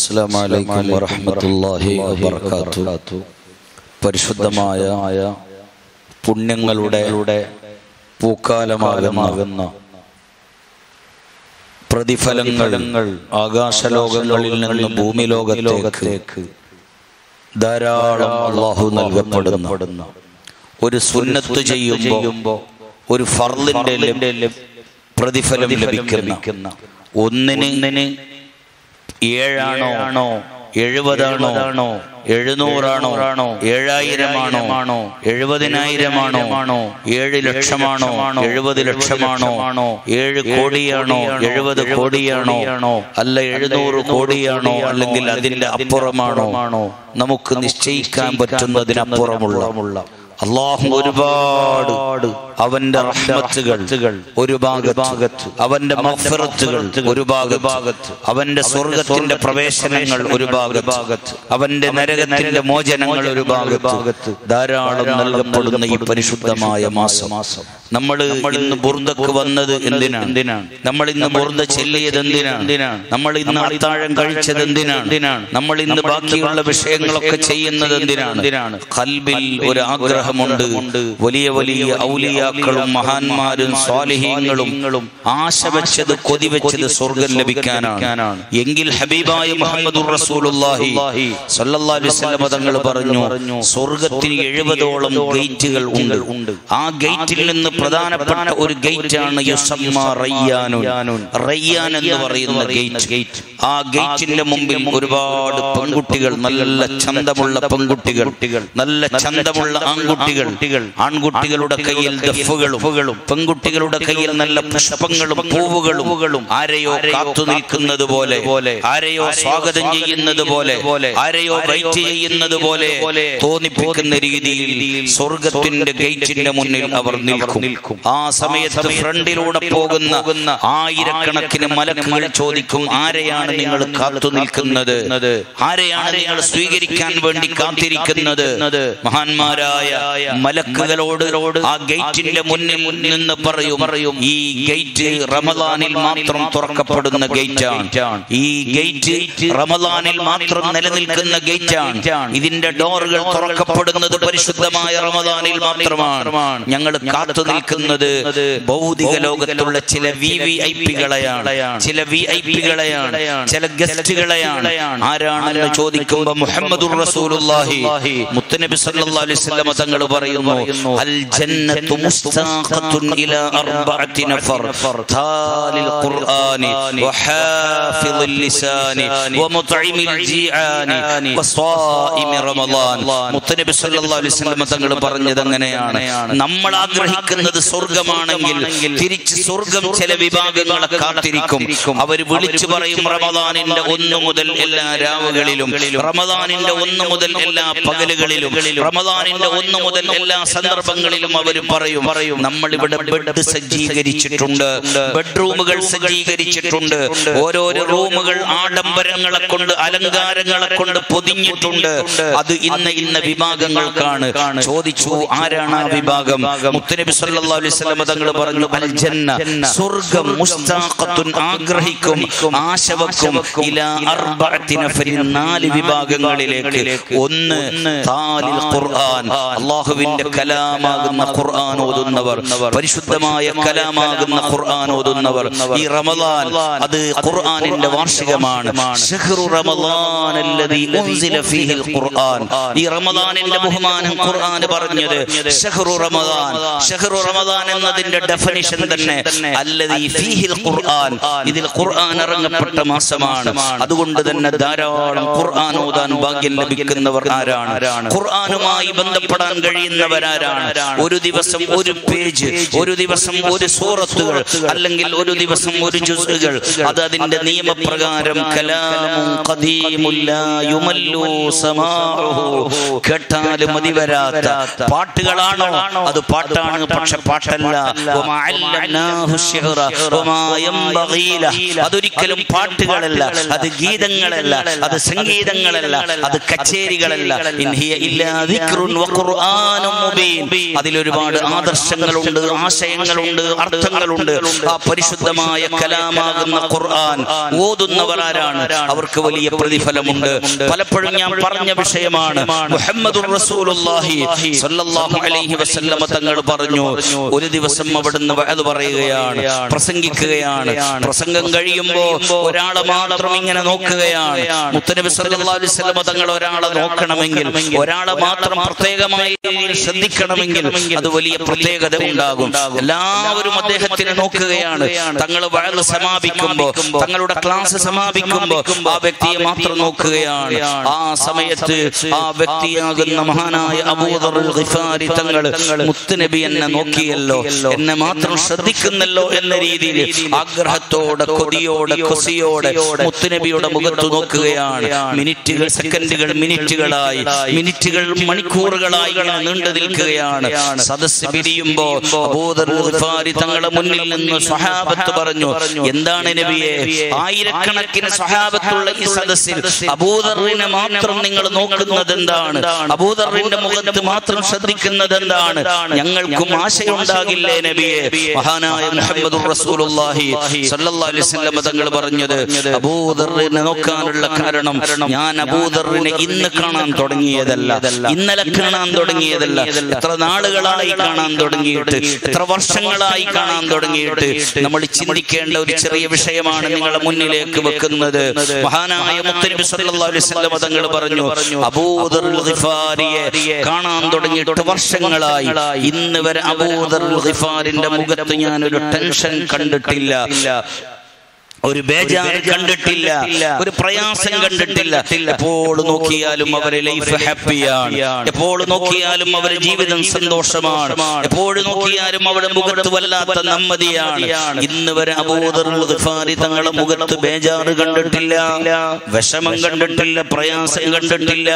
അസ്സാം വലൈക്കും വറഹമത്തല്ലാഹി വബർക്കാത്തു പരിശുദ്ധമായ പുണ്യങ്ങളുടെ പൂക്കാലമാകുന്ന പ്രതിഫലങ്ങൾ ആകാശലോകങ്ങളിൽ നിന്ന് ഭൂമി ലോകത്തിലേക്ക് ധാരാളം അള്ളാഹു നൽകപ്പെടുന്ന ഒരു സുന്നത്ത് ചെയ്യുമ്പോൾ ഒരു ഫർലിന്റെ പ്രതിഫലം ലഭിക്കുന്ന ഒന്നിന് ഏഴാണോ എഴുപതാണോ എഴുന്നൂറാണോ ഏഴായിരമാണോ എഴുപതിനായിരമാണോ ഏഴ് ലക്ഷമാണോ എഴുപത് ലക്ഷമാണോ ഏഴ് കോടിയാണോ എഴുപത് കോടിയാണോ അല്ല എഴുന്നൂറ് കോടിയാണോ അല്ലെങ്കിൽ അതിന്റെ അപ്പുറമാണോ നമുക്ക് നിശ്ചയിക്കാൻ പറ്റുന്നതിനപ്പുറമുള്ള അള്ളാഹു ഒരുപാട് അവന്റെ റഹ്മത്തുകൾ ഒരു ഭാഗത്ത് അവന്റെ മഫറത്തുകൾ ഒരു ഭാഗത്ത് അവന്റെ സ്വർഗത്തിന്റെ പ്രവേശനങ്ങൾ ഒരു ഭാഗത്ത് അവന്റെ നരകത്തിന്റെ മോചനങ്ങൾ ഒരു ഭാഗത്ത് ധാരാളം നൽകപ്പെടുന്ന ഈ പരിശുദ്ധമായ മാസം നമ്മൾ ഇന്ന് ബുർദക്ക് വന്നത് എന്തിനാണ് നമ്മൾ ഇന്ന് ബുർദ ചെല്ലിയത് എന്തിനാണ് നമ്മൾ ഇന്ന് അത്താഴം കഴിച്ചത് എന്തിനാണ് നമ്മൾ ഇന്ന് ബാക്കിയുള്ള വിഷയങ്ങളൊക്കെ ചെയ്യുന്നത് എന്തിനാണ് കൽബിൽ ഒരു ആഗ്രഹമുണ്ട് വലിയ വലിയ ഔലിയാക്കളും മഹാന്മാരും സ്വാലിഹീങ്ങളും ആശ വെച്ചത് കൊതി വെച്ചത് സ്വർഗം ലഭിക്കാനാണ് എങ്കിൽ ഹബീബായ മുഹമ്മദ് റസൂലുള്ളാഹി സല്ലല്ലാഹു അലൈഹി വസല്ലം തങ്ങൾ പറഞ്ഞു സ്വർഗത്തിന് എഴുപതോളം ഗേറ്റുകൾ ഉണ്ട് ആ ഗേറ്റിൽ നിന്ന് പ്രധാനപ്പെട്ട ഒരു ഗേറ്റ് ആണ് റയ്യാൻ എന്ന് പറയുന്ന ഗേറ്റ് ആ ഗേറ്റിന്റെ മുമ്പിൽ ഒരുപാട് പെൺകുട്ടികൾ നല്ല ചന്തമുള്ള പെൺകുട്ടികൾ നല്ല ചന്തമുള്ള ആൺകുട്ടികൾ ആൺകുട്ടികളുടെ കയ്യിൽ ദഫുകളും പെൺകുട്ടികളുടെ കയ്യിൽ നല്ല പുഷ്പങ്ങളും പൂവുകളും ആരെയോ കാത്തു നിൽക്കുന്നത് പോലെ ആരെയോ സ്വാഗതം ചെയ്യുന്നത് പോലെ ആരെയോ വെയിറ്റ് ചെയ്യുന്നത് പോലെ തോന്നിപ്പിക്കുന്ന രീതിയിൽ സ്വർഗത്തിന്റെ ഗേറ്റിന്റെ മുന്നിൽ അവർ നിൽക്കും ആ സമയത്ത് ഫ്രണ്ടിലൂടെ പോകുന്ന ആയിരക്കണക്കിന് മലക്കുകൾ ചോദിക്കും ആരെയാണ് നിങ്ങൾ കാത്തു നിൽക്കുന്നത് ആരെയാണ് നിങ്ങൾ സ്വീകരിക്കാൻ വേണ്ടി കാത്തിരിക്കുന്നത് മഹാന്മാരായ മലക്കുകളോട് ആ ഗേറ്റിന്റെ മുന്നിൽ നിന്ന് പറയും പറയും ഈ ഗേറ്റ് റമദാനിൽ മാത്രം തുറക്കപ്പെടുന്ന ഗേറ്റാണ് ഈ ഗേറ്റ് റമദാനിൽ മാത്രം നിലനിൽക്കുന്ന ഗേറ്റാണ് ഇതിന്റെ ഡോറുകൾ തുറക്കപ്പെടുന്നത് പരിശുദ്ധമായ റമദാനിൽ മാത്രമാണ് ഞങ്ങൾ കാത്തു നിൽക്കുന്നത് ഭൗതിക ലോകത്തുള്ള ചില വി വി ഐ പികളെയാണ് ചില വി ഐ പികളെയാണ് ചില ഗസ്റ്റുകളെയാണ് ആരാണെന്ന് ചോദിക്കുമ്പോൾ മുഹമ്മദ് റസൂലുള്ളാഹി മുത്തനബി സല്ലല്ലാഹു അലൈഹി വസല്ലം തങ്ങൾ പറയുന്നു അൽ ജന്നത്തു മുസ്താഖത്തുൻ ഇലാ അർബഅത്തി നഫർ താലിൽ ഖുർആനി വഹാഫിളിൽ ലിസാനി വമുത്ഇമിൽ ജീആനി വസ്വാഇമി റമളാൻ മുത്തനബി സല്ലല്ലാഹു അലൈഹി വസല്ലം തങ്ങൾ പറഞ്ഞത് അങ്ങനെയാണ് നമ്മൾ ആഗ്രഹിക്കുന്നത് സ്വർഗമാണെങ്കിൽ തിരിച്ച് സ്വർഗം ചില വിഭാഗങ്ങളെ കാത്തിരിക്കും അവർ വിളിച്ചു പറയും റമദാനിന്റെ ഒന്ന് മുതൽ എല്ലാ രാവുകളിലും റമദാനിന്റെ ഒന്ന് മുതൽ എല്ലാ പകലുകളിലും റമദാനിന്റെ ഒന്ന് മുതൽ എല്ലാ സന്ദർഭങ്ങളിലും അവർ പറയും പറയും നമ്മൾ ഇവിടെ ബെഡ് സജ്ജീകരിച്ചിട്ടുണ്ട് ബെഡ്റൂമുകൾ സജ്ജീകരിച്ചിട്ടുണ്ട് ഓരോരോ റൂമുകൾ ആഡംബരങ്ങളെ കൊണ്ട് അലങ്കാരങ്ങളെ കൊണ്ട് പൊതിഞ്ഞിട്ടുണ്ട് അത് ഇന്ന ഇന്ന വിഭാഗങ്ങൾക്കാണ് ചോദിച്ചു ആരാണ് ആ വിഭാഗം മുത്തനബി സല്ലല്ലാഹു അലൈഹി വസല്ലം തങ്ങൾ പറഞ്ഞു അൽ ജന്ന സ്വർഗ്ഗം മുസ്താഖത്തുൻ ആഗ്രഹിക്കും ആശ വെക്കും ഇലാ അർബഅത്തി നഫരിൻ നാല് വിഭാഗങ്ങളിലേക്ക് ഒന്ന് താലിൽ ഖുർആൻ അല്ലാഹുവിന്റെ കലാമാകുന്ന ഖുർആൻ ഓതുന്നവർ പരിശുദ്ധമായ കലാമാകുന്ന ഖുർആൻ ഓതുന്നവർ ഈ റമദാൻ അത് ഖുർആനിന്റെ വാർഷികമാണ് ഷഹ്റു റമദാൻ അല്ലദീ ഉൻസില ഫീഹിൽ ഖുർആൻ ഈ റമദാനിന്റെ ബഹുമാനം ഖുർആൻ പറഞ്ഞത് ഷഹ്റു റമദാൻ ഷഹ്റു റമദാൻ എന്നതിന്റെ ഡെഫിനിഷൻ തന്നെ അല്ലദീ ഫീഹിൽ ഖുർആൻ ഇതിൽ ഖുർആൻ ഇറങ്ങപ്പെട്ട മാസമാണ് അതുകൊണ്ട് തന്നെ ധാരാളം ഖുർആൻ ഓതാൻ ഭാഗ്യം ലഭിക്കുന്നവർ ആരാണ് ഖുർആനുമായി ബന്ധപ്പെടാൻ കഴിയുന്നവരാരാണ് ഒരു ദിവസം ഒരു പേജ് ഒരു ദിവസം ഒരു സൂറത്തുകൾ അല്ലെങ്കിൽ ഒരു ദിവസം ഒരു ജുസുകൾ അത് അതിന്റെ നിയമപ്രകാരം കലാമും ഖദീമുൽ ലാ യുമല്ലു സമാഉഹു കേട്ടാലും മതി വരാത്ത പാട്ടുകളാണോ അത് പാട്ടാണ് പക്ഷെ പാട്ടല്ല വമാ അല്ലനാഹു ശിഹ്റ വമാ യംബഗീ ലഹ്. അതൊരിക്കലും പാട്ടുകളല്ല അത് ഗീതങ്ങളല്ല അത് സംഗീതങ്ങളല്ല അത് കച്ചേരികളല്ല ഇൻ ഹിയ ഇല്ലാ ദിക്റുൻ വഖുർആൻ ഖുർആനും മുബീൻ അതിലൊരുപാട് ആദർശങ്ങളുണ്ട് ആശയങ്ങളുണ്ട് അർത്ഥങ്ങളുണ്ട് ആ പരിശുദ്ധമായ കലാമാകുന്ന ഖുർആൻ ഓതുന്നവർ ആരാണ് അവർക്ക് വലിയ പ്രതിഫലമുണ്ട് പലപ്പോഴും ഞാൻ പറഞ്ഞ വിഷയമാണ് മുഹമ്മദുർ റസൂലുള്ളാഹി സ്വല്ലല്ലാഹു അലൈഹി വസല്ലമ തങ്ങൾ പറഞ്ഞു ഒരു ദിവസം അവിടുന്ന് വഅദ് പറയുകയാണ് പ്രസംഗിക്കുകയാണ് പ്രസംഗം കഴിയുമ്പോ ഒരാളെ മാത്രം ഇങ്ങനെ നോക്കുകയാണ് മുത്തനബി സല്ലല്ലാഹു അലൈഹി വസല്ലമ തങ്ങൾ ഒരാളെ നോക്കണമെങ്കിൽ ഒരാളെ മാത്രം പ്രത്യേകമായി ശ്രദ്ധിക്കണമെങ്കിൽ അത് വലിയ പ്രത്യേകത ഉണ്ടാകും എല്ലാവരും അദ്ദേഹത്തിനെ നോക്കുകയാണ് തങ്ങൾ വഴല് സമാപിക്കുമ്പോ തങ്ങളുടെ ക്ലാസ് സമാപിക്കുമ്പോ ആ വ്യക്തിയെ മാത്രം നോക്കുകയാണ് ആ സമയത്ത് ആ വ്യക്തിയാകുന്ന മഹാനായ അബൂദർ ഗിഫാരി തങ്ങൾ മുത്തുനബി എന്നെ നോക്കിയല്ലോ എന്നെ മാത്രം ശ്രദ്ധിക്കുന്നല്ലോ എന്ന രീതിയിൽ ആഗ്രഹത്തോടെ കൊതിയോടെ കൊസിയോടെ മുത്തുനബിയുടെ മുഖത്ത് നോക്കുകയാണ് മിനിറ്റുകൾ സെക്കൻഡുകൾ മിനിറ്റുകളായി മിനിറ്റുകൾ മണിക്കൂറുകളായി ഇങ്ങനെ നീണ്ടു നിൽക്കുകയാണ് സദസ് പിരിയുമ്പോ അബൂദർ ഗിഫാരി തങ്ങളുടെ മുന്നിൽ നിന്ന് സ്വഹാബത്ത് പറഞ്ഞു എന്താണ് നബിയെ ആയിരക്കണക്കിന് സ്വഹാബത്തുള്ള ഈ സദസ്സിൽ അബൂദറിനെ മാത്രം നിങ്ങൾ നോക്കുന്നത് എന്താണ് അബൂദറിന്റെ മുഖത്ത് മാത്രം ശ്രദ്ധിക്കുന്നത് എന്താണ് ഞങ്ങൾക്കും ആശയുണ്ടാകില്ലേ നബിയെ മഹാനായ മുഹമ്മദ് റസൂലുള്ളാഹി സല്ലല്ലാഹു അലൈഹി വസല്ലം തങ്ങൾ പറഞ്ഞത് അബൂദറിനെ നോക്കാനുള്ള കാരണം ഞാൻ അബൂദറിനെ ഇന്ന് കാണാൻ തുടങ്ങിയതല്ല ഇന്നലെ കാണാൻ തുടങ്ങിയതല്ല എത്ര നാളുകളായി കാണാൻ തുടങ്ങിയിട്ട് എത്ര വർഷങ്ങളായി കാണാൻ തുടങ്ങിയിട്ട് നമ്മൾ ചിന്തിക്കേണ്ട ഒരു ചെറിയ വിഷയമാണ് നിങ്ങളുടെ മുന്നിലേക്ക് വെക്കുന്നത് മഹാനായ മുത്തനബി സല്ലല്ലാഹു അലൈഹി വസല്ലം തങ്ങൾ പറഞ്ഞു അബൂദർ ഗിഫാരിയെ കാണാൻ തുടങ്ങിയിട്ട് വർഷങ്ങളായി ഇന്ന് വരെ അബൂദർ ഗിഫാരിന്റെ മുഖത്ത് ഞാൻ ഒരു ടെൻഷൻ കണ്ടിട്ടില്ല ഒരു ബേജാറ് കണ്ടിട്ടില്ല ഒരു പ്രയാസം കണ്ടിട്ടില്ല എപ്പോൾ നോക്കിയാലും അവരെ ലൈഫ് ഹാപ്പിയാണ് എപ്പോൾ നോക്കിയാലും അവരെ ജീവിതം സന്തോഷമാണ് എപ്പോൾ നോക്കിയാലും അവരുടെ മുഖത്ത് വല്ലാത്ത നമ്മതിയാണ് ഇന്ന് വരെ അബോധറി തങ്ങളുടെ മുഖത്ത് ബേജാറ് കണ്ടിട്ടില്ല വിഷമം കണ്ടിട്ടില്ല പ്രയാസം കണ്ടിട്ടില്ല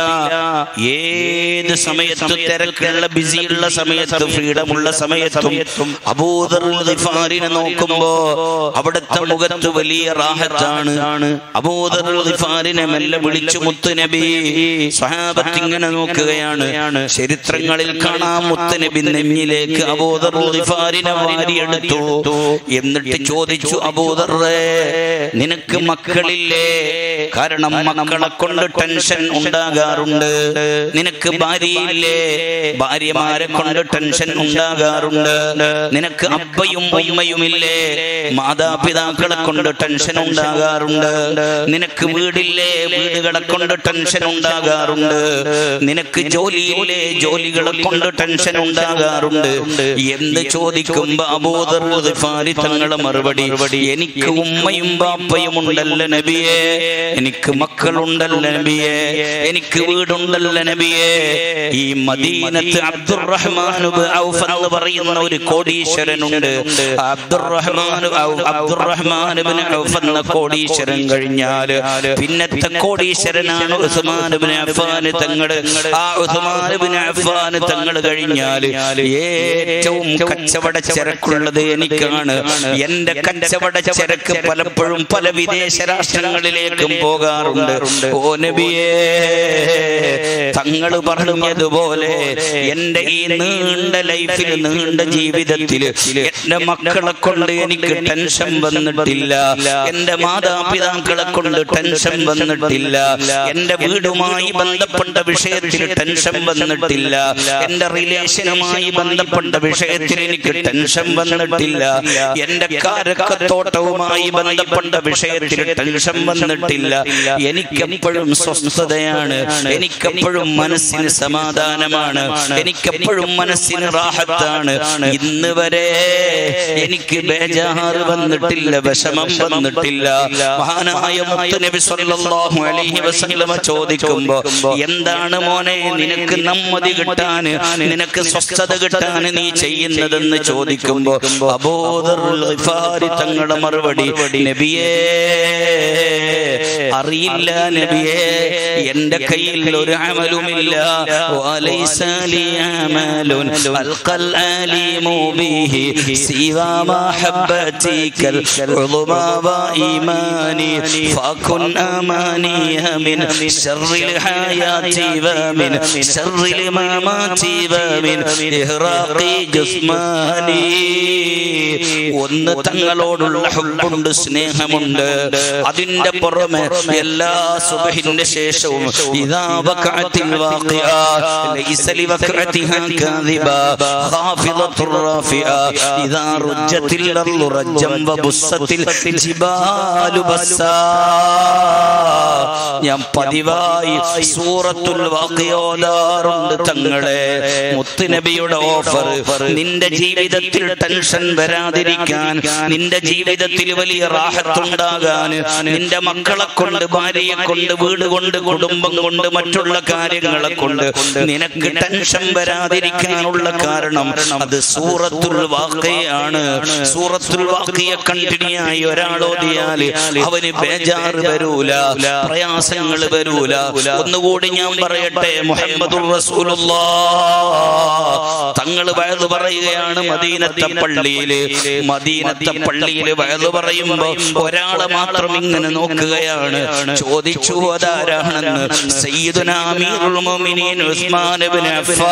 ഏത് സമയത്ത് തിരക്കുള്ള ബിസിയുള്ള സമയത്ത് ഫ്രീഡമുള്ള സമയത്തും അബൂദറിനെ നോക്കുമ്പോ അവിടുത്തെ മുഖത്ത് വലിയ റാഹത്താണ് അബൂദറിനെ മെല്ലെ വിളിച്ചു മുത്തുനബി സ്വഹാബത്ത് ഇങ്ങനെ നോക്കുകയാണ് ചരിത്രങ്ങളിൽ കാണാം മുത്തുനബി നെഞ്ഞിലേക്ക് അബൂദറിനെ വാരിയെടുത്തു എന്നിട്ട് ചോദിച്ചു അബൂദറേ നിനക്ക് മക്കളില്ലേ കാരണം മക്കളെ കൊണ്ട് ടെൻഷൻ ഉണ്ടാകാറുണ്ട് നിനക്ക് ഭാര്യയില്ലേ ഭാര്യമാരെ കൊണ്ട് ടെൻഷൻ ഉണ്ടാകാറുണ്ട് നിനക്ക് അപ്പയും ഉമ്മയുമില്ലേ മാതാപിതാക്കളെ കൊണ്ട് ടെൻഷൻ ഉണ്ടാകാറുണ്ട് നിനക്ക് വീടില്ലേ വീടുകളെ കൊണ്ട് ടെൻഷൻ ഉണ്ടാകാറുണ്ട് നിനക്ക് ജോലിയില്ലേ ജോലികളെ കൊണ്ട് ടെൻഷൻ ഉണ്ടാകാറുണ്ട് എന്ന് ചോദിക്കുമ്പോ അബോധർ തങ്ങളെ മറുപടി എനിക്ക് ഉമ്മയും ബാപ്പയും ഉണ്ടല്ലോ നബിയെ എനിക്ക് മക്കളുണ്ടല്ലോ നബിയെ എനിക്ക് വീടുണ്ടല്ലോ നബിയെ ഈ മദീനത്ത് അബ്ദുറഹ്മാൻ ഔഫ് എന്ന് പറയുന്ന ഒരു കോടീശ്വരനുണ്ട് അബ്ദുറഹ്മാൻ അബ്ദുറഹ്മാൻ ഔഫ് എന്ന കോടീശ്വരൻ കഴിഞ്ഞാൽ പിന്നത്തെ കോടീശ്വരനാണ് ഉസ്മാൻ ഇബ്നു അഫ്ഫാൻ തങ്ങൾ ആ ഉസ്മാൻ ഇബ്നു അഫ്ഫാൻ തങ്ങൾ കഴിഞ്ഞാൽ ഏറ്റവും കച്ചവട ചരക്കുള്ളത് എനിക്കാണ് എന്റെ കച്ചവട ചരക്ക് പലപ്പോഴും പല വിദേശ രാഷ്ട്രങ്ങളിലേക്കും പോകാറുണ്ട് ഓ നബിയേ തങ്ങൾ പറഞ്ഞതുപോലെ എന്റെ ഈ നീണ്ട ലൈഫിൽ നീണ്ട ജീവിതത്തിൽ എന്റെ മക്കളെ കൊണ്ട് എനിക്ക് ടെൻഷൻ വന്നിട്ടില്ല എന്റെ മാതാപിതാക്കളെ കൊണ്ട് ടെൻഷൻ വന്നിട്ടില്ല എന്റെ വീടുമായി ബന്ധപ്പെട്ട വിഷയത്തിൽ ടെൻഷൻ വന്നിട്ടില്ല എന്റെ റിലേഷനുമായി ബന്ധപ്പെട്ട വിഷയത്തിൽ എനിക്ക് ടെൻഷൻ വന്നിട്ടില്ല എന്റെ കാരക്കത്തോട്ടവുമായി ബന്ധപ്പെട്ട വിഷയത്തിൽ ടെൻഷൻ വന്നിട്ടില്ല എനിക്കെപ്പോഴും സ്വസ്ഥതയാണ് എനിക്കെപ്പോഴും മനസ്സിന് സമാധാനമാണ് എനിക്കെപ്പോഴും മനസ്സിന് റാഹത്താണ് ഇന്ന് വരെ എനിക്ക് ബേജാറ് വന്നിട്ടില്ല വിഷമം വന്നിട്ടില്ല മഹാനായ മുത്തുനബി സല്ലല്ലാഹു അലൈഹി വസല്ലമ ചോദിക്കുമ്പോ എന്താണ് മോനെ നിനക്ക് നമ്മതി കിട്ടാന് നിനക്ക് സ്വസ്ഥത കിട്ടാൻ നീ ചെയ്യുന്നതെന്ന് ചോദിക്കുമ്പോ അബോദർ ഗിഫാരി തങ്ങളുടെ മറുപടി നബിയേ അറിയില്ല നബിയേ എന്റെ കയ്യിൽ ഒരു അമലുമില്ല വലൈസ ലി അമലുൻ അൽഖൽ അലീമു ബിഹി സിവാ മഹബ്ബതികൽ ഉളുമാ വഇമാനി ഫകുൻ അമാനിയ മിൻ ശർറിൽ ഹയാതി വമിൻ ശർറിൽ മമാതി വമിൻ ഇഹ്റാഖി ജസ്മാനി ഒന്ന് തങ്ങളോടുള്ള ഹുബുണ്ട് സ്നേഹമുണ്ട് അതിന്റെ പുറമെ എല്ലാ സുബഹിന്റെ ശേഷവും ഇദാ വഖഅത്തിൽ വാഖിഅ ലൈസ ലിവഖഅതിഹാ കാദിബ ഖാഫിദത്തുർ റാഫിഅ ഇദാ റുജ്ജത്തിൽ അർളു റജ്ജം വബുസ്സത്തിൽ ജിബാലു ബസ്സാ ഞാൻ പതിവായി സൂറത്തുൽ വാഖിഅ ഓതാറുണ്ട് തങ്ങളെ മുത്തുനബിയുടെ ഓഫർ നിന്റെ ജീവിതത്തിൽ ടെൻഷൻ വരാതിരിക്കാൻ നിന്റെ ജീവിതത്തിൽ വലിയ റാഹത്തുണ്ടാകാൻ നിന്റെ മക്കളെ കൊണ്ട് ഭാര്യയെ കൊണ്ട് വീട് കൊണ്ട് കുടുംബം കൊണ്ട് മറ്റുള്ള കാര്യങ്ങളെ കൊണ്ട് നിനക്ക് ടെൻഷൻ വരാതിരിക്കാനുള്ള കാരണം അത് സൂറത്തുൽ വാക്കയാണ് സൂറത്തുൽ വാക്കിയെ കണ്ടിന്യായി ഒരാൾ ഓതിയാൽ അവന് ബേജാറ് വരൂല പ്രയാസങ്ങൾ വരൂല ഒന്നുകൂടി ഞാൻ പറയട്ടെ മുഹമ്മദുർ റസൂലുള്ളാഹ് തങ്ങൾ വയത് പറയുകയാണ് മദീനത്തെ പള്ളിയില് മദീനത്തെ പള്ളിയില് വയത് പറയുമ്പോ ഒരാളെ മാത്രം ഇങ്ങനെ നോക്കുകയാണ് ചോദിച്ചു അതാരാണെന്ന് സയ്യിദുന അമീറുൽ മുഅ്മിനീൻ ഉസ്മാൻ ഇബ്നു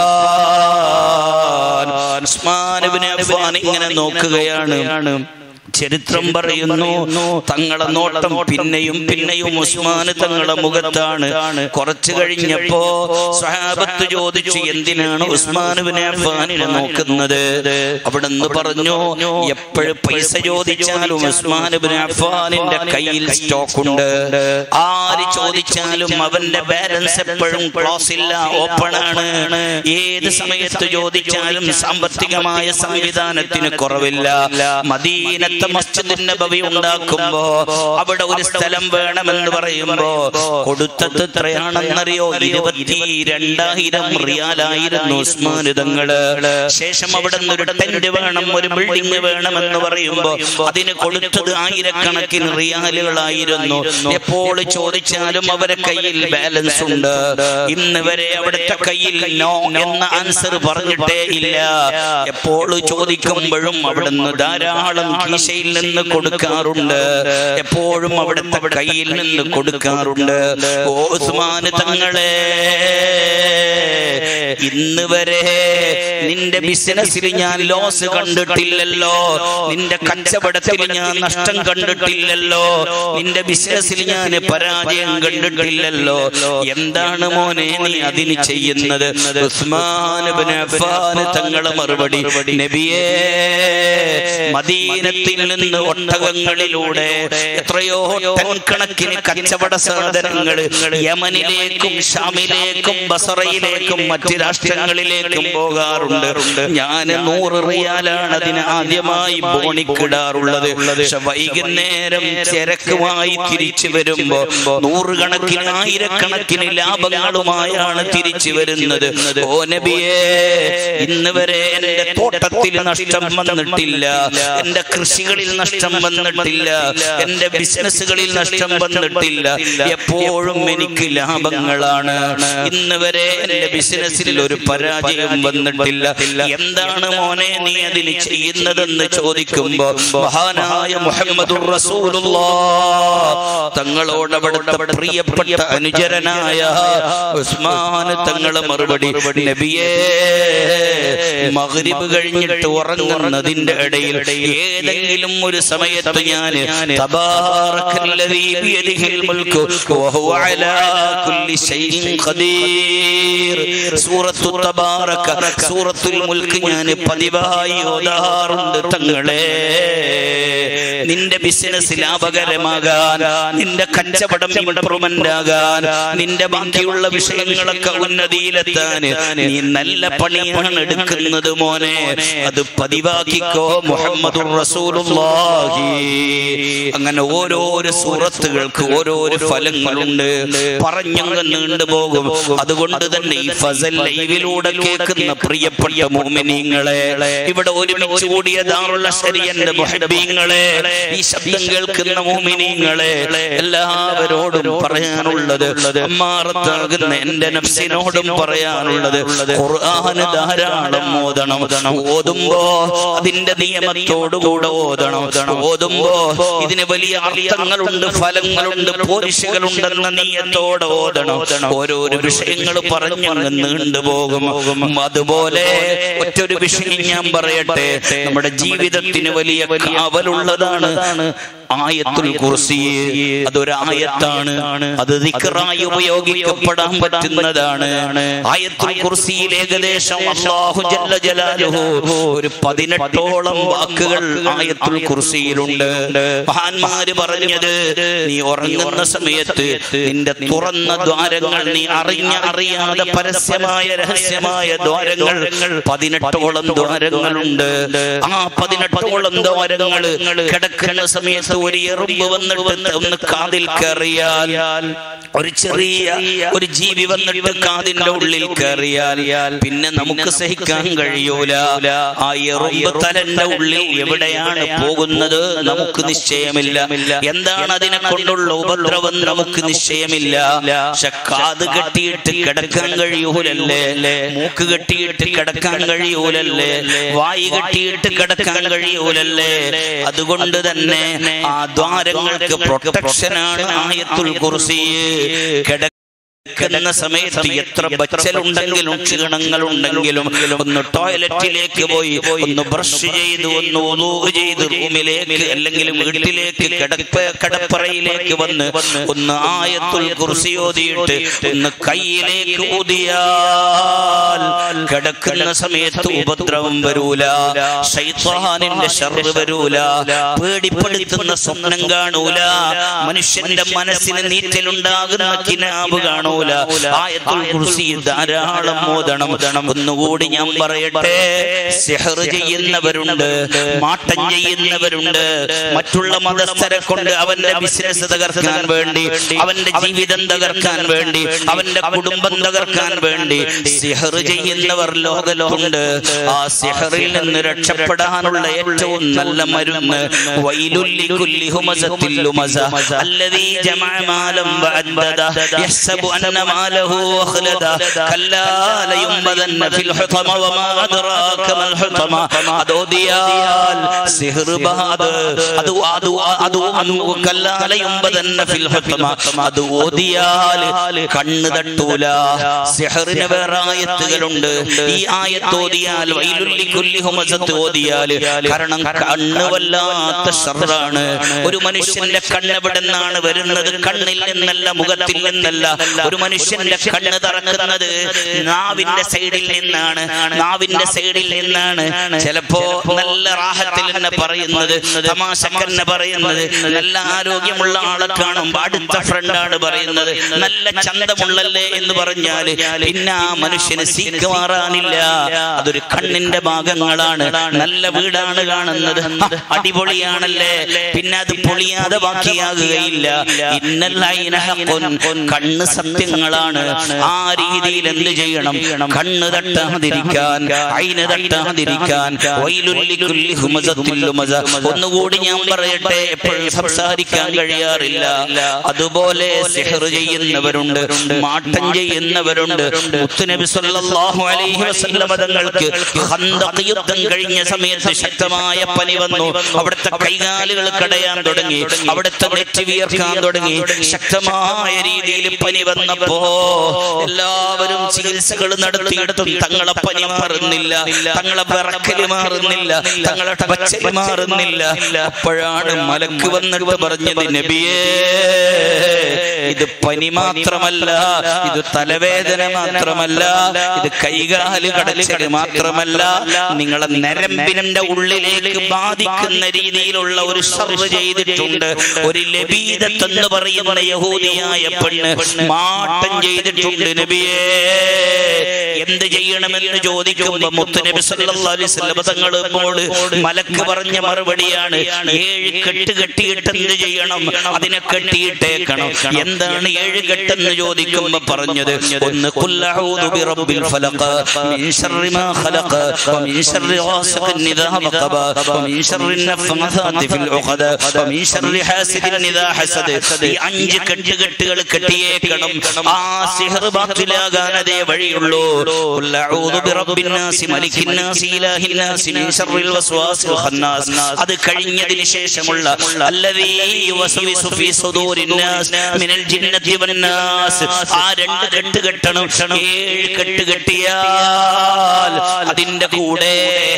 അഫ്ഫാൻ ഉസ്മാൻ ഇബ്നു അഫ്ഫാൻ ഇങ്ങനെ നോക്കുകയാണ് ചരിത്രം പറയുന്നു തങ്ങളെ നോട്ടം പിന്നെയും പിന്നെയും ഉസ്മാൻ തങ്ങളെ മുഖത്താണ് കുറച്ചു കഴിഞ്ഞപ്പോ സഹാബത്ത് ചോദിച്ചു എന്തിനാണ് ഉസ്മാൻ ബിൻ അഫ്ഫാനിനെ നോക്കുന്നത് അവിടുന്ന് പറഞ്ഞു എപ്പോഴും പൈസ ചോദിച്ചാലും ഉസ്മാൻ ബിൻ അഫ്ഫാനിന്റെ കയ്യിൽ സ്റ്റോക്ക് ഉണ്ട് ആര് ചോദിച്ചാലും അവന്റെ ബാലൻസ് എപ്പോഴും ക്ലോസ് ഇല്ല ഓപ്പൺ ആണ് ഏത് സമയത്ത് ചോദിച്ചാലും സാമ്പത്തികമായ സംവിധാനത്തിന് കുറവില്ല മദീനത്തെ മസ്ജിദ് നബവി ഉണ്ടാക്കുമ്പോ അവിടെ ഒരു സ്ഥലം വേണമെന്ന് പറയുമ്പോ കൊടുത്തത് എത്രയാണെന്നറിയോ ഇരുപത്തി രണ്ടായിരം റിയാലായിരുന്നു ഉസ്മാൻ തങ്ങള് ശേഷം അവിടെ നിന്ന് ഒരു ടെന്റ് വേണം ഒരു ബിൽഡിംഗ് വേണമെന്ന് പറയുമ്പോ അതിന് കൊടുത്തത് ആയിരക്കണക്കിന് റിയാലുകളായിരുന്നു എപ്പോൾ ചോദിച്ചാലും അവരെ കയ്യിൽ ബാലൻസ് ഉണ്ട് ഇന്ന് വരെ അവിടുത്തെ കയ്യിൽ നോ എന്ന ആൻസർ പറഞ്ഞിട്ടേ ഇല്ല എപ്പോൾ ചോദിക്കുമ്പോഴും അവിടുന്ന് ധാരാളം കീശയിൽ നിന്ന് കൊടുക്കാറുണ്ട് എപ്പോഴും അവിടുത്തെ കയ്യിൽ നിന്ന് കൊടുക്കാറുണ്ട് ഓസ്മാൻ തങ്ങളെ ഇന്ന് വരെ നിന്റെ ബിസിനസ്സിൽ ഞാൻ ലോസ് കണ്ടിട്ടില്ലല്ലോ നിന്റെ കച്ചവടത്തിൽ ഞാൻ നഷ്ടം കണ്ടിട്ടില്ലല്ലോ നിന്റെ ബിസിനസ്സിൽ ഞാൻ പരാജയം കണ്ടിട്ടില്ലല്ലോ എന്താണ് മോനെ നീ അതിന് ചെയ്യുന്നത് ഉസ്മാൻ ഇബ്നു അഫ്ഫാൻ തങ്ങളെ മറുപടി നബിയേ മദീനത്തിൽ നിന്ന് ഒട്ടകങ്ങളിലൂടെ എത്രയോ ടൺ കണക്കിന് കച്ചവട സാധനങ്ങൾ യമനിലേക്കും ഷാമിലേക്കും ബസറയിലേക്കും മറ്റ് രാഷ്ട്രങ്ങളിലേക്കും പോകാറുണ്ട് ഞാൻ നൂറ് റിയാലാണ് അതിന് ആദ്യമായി ബോണിക്കിടാറുള്ളത് പക്ഷെ വൈകുന്നേരം ചരക്കുമായി തിരിച്ചു വരുമ്പോ നൂറുകണക്കിന് ആയിരക്കണക്കിന് ലാഭങ്ങളുമായാണ് തിരിച്ചു വരുന്നത് ഓ നബിയേ ഇന്ന് വരെ എന്റെ തോട്ടത്തിൽ നഷ്ടം വന്നിട്ടില്ല എന്റെ കൃഷികളിൽ നഷ്ടം വന്നിട്ടില്ല എന്റെ ബിസിനസ്സുകളിൽ നഷ്ടം വന്നിട്ടില്ല എപ്പോഴും എനിക്ക് ലാഭങ്ങളാണ് ഇന്ന് വരെ എന്റെ ബിസിനസ്സിൽ ഒരു പരാജയം വന്നിട്ടില്ല എന്താണ് മോനെ നീ അതിന് ചെയ്യുന്നതെന്ന് ചോദിക്കുമ്പോ മഹാനായ മുഹമ്മദ് തങ്ങളോട് അവിടുത്തെ പ്രിയപ്പെട്ട അനുചരനായ ഉസ്മാൻ തങ്ങളെ മറുപടി നബിയേ മഗ്രിബ് കഴിഞ്ഞിട്ട് ഉറങ്ങുന്നതിന്റെ ഇടയിൽ ഏതെങ്കിലും ഒരു സമയത്ത് ഞാൻ തബാറക്കല്ലദീ ബിയദിഹിൽ മുൽക്കു വഹുവ അലാ കുല്ലി ശൈഇൻ ഖദീർ സൂറത്തു തബാറക സൂറത്തുൽ മുൽക്ക് ഞാൻ പതിവായി ഓതാറുണ്ട് തങ്ങളെ നിന്റെ ബിസിനസ് ലാഭകരമാകാൻ നിന്റെ കച്ചവടം ഇംപ്രൂവ്മെന്റ് ആകാൻ നിന്റെ ബാക്കിയുള്ള വിഷയങ്ങളൊക്കെ ഉന്നതിയിലെത്താൻ നീ നല്ല പണിയാണ് എടുക്കുന്നത് മോനെ അത് പതിവാക്കിക്കോ മുഹമ്മദ് റസൂലുള്ളാഹി അങ്ങനെ ഓരോരോ സൂറത്തുകൾക്ക് ഓരോരോ ഫലങ്ങളുണ്ട് പറഞ്ഞങ്ങ് നീണ്ടുപോകും അതുകൊണ്ട് തന്നെ ഈ ഫസൽ ലൈവിലൂടെ കേൾക്കുന്ന പ്രിയപ്പെട്ട മോമിനിങ്ങളെ ഇവിടെ ഒരുമിച്ച് കൂടിയ ദാറുള്ള ശരിയന്റെ മുഹബീങ്ങളെ ഈ ശബ്ദം കേൾക്കുന്ന മോമിനിങ്ങളെ എല്ലാവരോടും പറയാനുള്ളത് അമ്മാറത്താകുന്ന എന്റെ നഫ്സിനോടും പറയാനുള്ളത് ഖുർആന് ധാരാളം ഓതണം ഓതുമ്പോ അതിന്റെ നിയമത്തോടുകൂടെ ഓതണം ഓതുമ്പോ ഇതിന് വലിയ അർത്ഥങ്ങളുണ്ട് ഫലങ്ങളുണ്ട് പോരിശകളുണ്ടെന്ന നീയത്തോടെ ഓതണം ഓരോരോ വിഷയങ്ങൾ പറഞ്ഞങ്ങ് നീണ്ടുപോകും അതുപോലെ ഒറ്റൊരു വിഷയം ഞാൻ പറയട്ടെ നമ്മുടെ ജീവിതത്തിന് വലിയ കാവലുള്ളതാണ് ആയത്തുൽ കുർസി അതൊരു ആയത്താണ് അത് ദിക്റായി ഉപയോഗിക്കപ്പെടാൻ പറ്റുന്നതാണ് ആയത്തുൽ കുർസിയിൽ ഏകദേശം അല്ലാഹു ജല്ല ജലാലുഹു ഒരു പതിനെട്ടോളം വാക്കുകൾ ആയത്തുൽ കുർസിയിലുണ്ട് മഹാന്മാര് പറഞ്ഞത് നീ ഉറങ്ങുന്ന സമയത്ത് നിന്റെ തുറന്ന ദ്വാരങ്ങൾ നീ അറിഞ്ഞ അറിയാതെ പരസ്യമായ രഹസ്യമായ ദ്വാരങ്ങൾ പതിനെട്ടോളം ദ്വാരങ്ങളുണ്ട് ആ പതിനെട്ടോളം ദ്വാരങ്ങൾ കിടക്കുന്ന സമയത്ത് ഒരു എറുമ്പ് വന്നിട്ട് ഒന്ന് കാതിൽ കയറിയാൽ ഒരു ചെറിയ ഒരു ജീവി വന്നിട്ട് കാതിന്റെ ഉള്ളിൽ കയറിയാൽ പിന്നെ നമുക്ക് സഹിക്കാൻ കഴിയൂല ആ എറുമ്പ് തലന്റെ ഉള്ളിൽ എവിടെയാണ് പോകുന്നത് നമുക്ക് നിശ്ചയമില്ല എന്താണ് അതിനെ കൊണ്ടുള്ള ഉപദ്രവം നമുക്ക് നിശ്ചയമില്ല പക്ഷെ കാത് കെട്ടിയിട്ട് കിടക്കാൻ കഴിയൂലല്ലേ മൂക്ക് കെട്ടിയിട്ട് കിടക്കാൻ കഴിയൂലല്ലേ വായി കെട്ടിയിട്ട് കിടക്കാൻ കഴിയൂലല്ലേ അതുകൊണ്ട് തന്നെ ആ ദ്വാരങ്ങൾക്ക് പ്രൊട്ടക്ഷനാണ് ആയത്തുൽ കുർസി കിടക്കുന്ന സമയത്ത് എത്ര ബച്ചലുണ്ടെങ്കിലും ക്ഷീണങ്ങളുണ്ടെങ്കിലും ഒന്ന് ടോയ്ലറ്റിലേക്ക് പോയി ഒന്ന് ബ്രഷ് ചെയ്ത് ഒന്ന് ഉദൂ ചെയ്ത് റൂമിലേക്ക് അല്ലെങ്കിൽ വീട്ടിലേക്ക് കിടപ്പ കിടപ്പറയിലേക്ക് വന്ന് ഒന്ന് ആയത്തുൽ കുർസി ഓതിയിട്ട് ഒന്ന് കയ്യിലേക്ക് ഊതിയാൽ കിടക്കുന്ന സമയത്ത് ഉപദ്രവം വരൂല ശൈത്താനിന്റെ ഷർറ് വരൂല പേടിപ്പെടുത്തുന്ന സ്വപ്നം കാണൂല മനുഷ്യന്റെ മനസ്സിന് നീറ്റലുണ്ടാകുന്ന കിനാബ് കാണൂല ആയത്തുൽ കുർസി ധാരാളം ഓതണം ഒന്നുകൂടി ഞാൻ പറയട്ടെ സിഹർ ചെയ്യുന്നവരുണ്ട് മാട്ടം ചെയ്യുന്നവരുണ്ട് മറ്റുള്ള മതസ്ഥരെ കൊണ്ട് അവന്റെ ബിസിനസ് തകർക്കാൻ വേണ്ടി അവന്റെ ജീവിതം തകർക്കാൻ വേണ്ടി അവന്റെ കുടുംബം തകർക്കാൻ വേണ്ടി സിഹർ ചെയ്യുന്നവർ ലോകലോണ്ട് ആ സിഹറിൽ നിന്ന് രക്ഷപ്പെടാനുള്ള ഏറ്റവും നല്ല മരുന്ന് വൈലുല്ലി കുല്ലി ഹുമസത്തിൽ ലുമസ അല്ലദീ ജമഅ മാലം വഅദ്ദദ യഹ്സബു അന്ന മാലഹു അഖ്ലദ കല്ലാ ലയുംബദന്ന ഫിൽ ഹുതമ വമാ അദ്റാക മൽ ഹുതമ അതോദിയാൽ സിഹർ ബഹാദ് അത് അത് അത് അന്നു കല്ലാ ലയുംബദന്ന ഫിൽ ഹുതമ അത് ഓദിയാൽ കണ്ണ് തട്ടൂല സിഹറിന് വേറെ ആയത്തുകളുണ്ട് ഈ ആയത്ത് ഓതിയാൽ വൈലുല്ലി കുല്ലി ഹുമസത്ത് ഓതിയാൽ കാരണം കണ്ണ് വല്ലാത്ത ഷർറാണ് ഒരു മനുഷ്യന്റെ കണ്ണ് എവിടെ നിന്നാണ് വരുന്നത് കണ്ണിൽ നിന്നല്ല മുഖത്തിൽ നിന്നല്ല ഒരു മനുഷ്യന്റെ കണ്ണ് തറക്കുന്നത് നാവിന്റെ സൈഡിൽ നിന്നാണ് നാവിന്റെ സൈഡിൽ നിന്നാണ് ചിലപ്പോ നല്ല റാഹത്തിൽ തന്നെ പറയുന്നത് തമാശക്കന്നെ പറയുന്നത് നല്ല ആരോഗ്യമുള്ള ആളെ കാണുമ്പോ അടുത്ത ഫ്രണ്ടാണ് പറയുന്നത് നല്ല ചന്തമുള്ളല്ലേ എന്ന് പറഞ്ഞാല് പിന്നെ ആ മനുഷ്യന് സീക്ക് മാറാനില്ല അതൊരു കണ്ണിന്റെ ഭാഗങ്ങളാണ് നല്ല വീടാണ് കാണുന്നത് ഹ, അടിപൊളിയാണല്ലേ പിന്നെ അത് പൊളിയാതെ ബാക്കിയാകുകയില്ല ഇന്നല്ല കണ്ണ് സത്യങ്ങളാണ് ആ രീതിയിൽ എന്ത് ചെയ്യണം കണ്ണ് തട്ടാതിരിക്കാൻ അയിന് തട്ടാതിരിക്കാൻ വൈലുല്ലി കുല്ലി ഹുമസത്തിൽ ലുമസ. ഒന്നുകൂടി ഞാൻ പറയട്ടെ എപ്പോഴും സംസാരിക്കാൻ കഴിയാറില്ല അതുപോലെ സിഹർ ചെയ്യുന്നവരുണ്ട് മാട്ടം ചെയ്യുന്നവരുണ്ട് മുത്തുനബി സല്ലല്ലാഹു അലൈഹി വസല്ലമ തങ്ങൾക്ക് ഖന്തഖ് യുദ്ധം കഴിഞ്ഞ സമയത്ത് ശക്തമായ പനി വന്നു അവിടുത്തെ കൈകാലുകൾ കടയാൻ തുടങ്ങി അവിടുത്തെ നെറ്റി വിയർക്കാൻ തുടങ്ങി ശക്തമായ രീതിയിൽ പനി വന്നപ്പോ എല്ലാവരും ചികിത്സകൾ നടത്തിയെടുത്തും തങ്ങളെ പനി മാറുന്നില്ല തങ്ങളെ വിറക്കല് മാറുന്നില്ല തങ്ങളെ പച്ചല് മാറുന്നില്ല അപ്പോഴാണ് മലക്ക് വന്നിട്ട് പറഞ്ഞത് നബിയേ ഇത് പനി മാത്രമല്ല ഇത് തലവേദന മാത്രമല്ല ഇത് കൈകാല് കടച്ചല് മാത്രമല്ല നിങ്ങളെ നരമ്പിന്റെ ഉള്ളിലേക്ക് ബാധിക്കുന്ന രീതിയിലുള്ള ഒരു സർവ് ചെയ്തിട്ടുണ്ട് ഒരു ലബീദത്തെന്ന് പറയുന്ന യഹൂദിയായ പെണ്ണ് മാട്ടം ചെയ്തിട്ടുണ്ട് നബിയേ എന്ത് ചെയ്യണമെന്ന് ചോദിക്കുമ്പോ മുത്തുനബി സല്ലല്ലാഹു അലൈഹി വസല്ലം തങ്ങളോട് മലക്ക് പറഞ്ഞ മറുപടിയാണ് ഏഴ് കെട്ട് കെട്ടിയിട്ട് എന്ത് ചെയ്യണം അതിനെ കെട്ടിയിട്ടേക്കണം എന്താണ് ഏഴ് കെട്ടെന്ന് ചോദിക്കുമ്പോ പറഞ്ഞത് ഒന്ന് ഖുൽ അഊദു ബിറബ്ബിൽ ഫലഖ് മിൻ ശർരി മാ ഖലഖ് വമിൻ ശർരി ഗാസിഖിൻ ഇദാ വഖബ വമിൻ ശർരി നഫ്സാത്തി ഫിൽ ഉഖദ വമിൻ ശർരി ഹാസിദിൻ ഇദാ ഹസദ് ഈ അഞ്ച് കെട്ടുകെട്ടുകൾ കെട്ടിയേക്കണം ആ സിഹർ ബാത്തിലാകാൻ അതേ വഴിയുള്ളൂ ഖുൽ അഊദു ബിറബ്ബിൻ നാസി മലിക്കിൻ നാസി ഇലാഹിൻ നാസി മിൻ ശർറിൽ വസ്വാസിൽ ഖന്നാസ് അത് കഴിഞ്ഞതിന് ശേഷമുള്ള അല്ലദീ യുവസ്വിസു ഫീ സുദൂരിൻ നാസ് മിനൽ ജിന്നത്തി വന്നാസ് ആ രണ്ട് കെട്ട് കെട്ടണം ഏഴ് കെട്ട് കെട്ടിയാൽ അതിന്റെ കൂടെ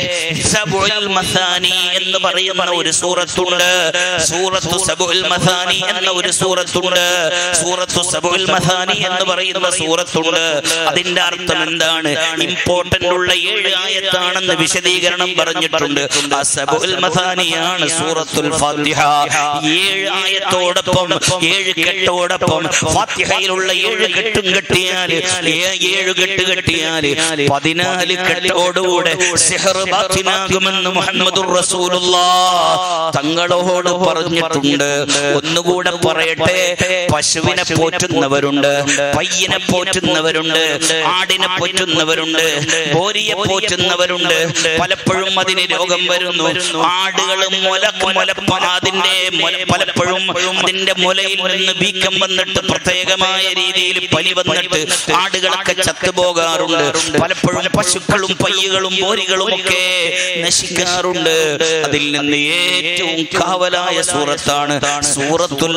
സബുൽ മസാനി എന്ന് പറയുന്ന ഒരു സൂറത്തുണ്ട് സൂറത്തു സബുൽ മസാനി എന്ന ഒരു സൂറത്തുണ്ട് സൂറത്തു സബുൽ മസാനി എന്ന് പറയുന്ന സൂറത്തുണ്ട് അതിന്റെ അർത്ഥം എന്താണ് ഇമ്പോർട്ടന്റ് ഉള്ള ഏഴ് ആയത്താണെന്ന് വിശദീകരണം പറഞ്ഞിട്ടുണ്ട് ആ സബുൽ മസാനിയാണ് സൂറത്തുൽ ഫാത്തിഹ ഏഴ് ആയത്തോടൊപ്പം ഏഴ് കെട്ടോടൊപ്പം ഫാത്തിഹയിലുള്ള ഏഴ് കെട്ടും കെട്ടിയാൽ ഏ- ഏഴ് കെട്ട് കെട്ടിയാൽ പതിനാല് കെട്ടോടുകൂടെ സിഹർ ബാത്തിനാകുമെന്ന് മുഹമ്മദുർ റസൂലുള്ളാഹ് തങ്ങളോട് പറഞ്ഞിട്ടുണ്ട് ഒന്നുകൂടെ പറയട്ടെ പശുവിനെ പോറ്റുന്നവരുണ്ട് പയ്യനെ പോറ്റുന്നവരുണ്ട് ആടിനെ പോറ്റുന്നവരുണ്ട് ബോരിയെ പോറ്റുന്നവരുണ്ട് പലപ്പോഴും അതിന് രോഗം വരുന്നു ആടുകൾ മുല മുലപ്പ അതിന്റെ മുല- പലപ്പോഴും അതിന്റെ മുലയിൽ നിന്ന് വീക്കം വന്നിട്ട് പ്രത്യേകമായ രീതിയിൽ പനി വന്നിട്ട് ആടുകളൊക്കെ ചത്തുപോകാറുണ്ട് പലപ്പോഴും പശുക്കളും പയ്യുകളും ബോരികളും ഒക്കെ നശിക്കാറുണ്ട് അതിൽ നിന്ന് ഏറ്റവും കാവലായ സൂറത്താണ് സൂറത്തുൽ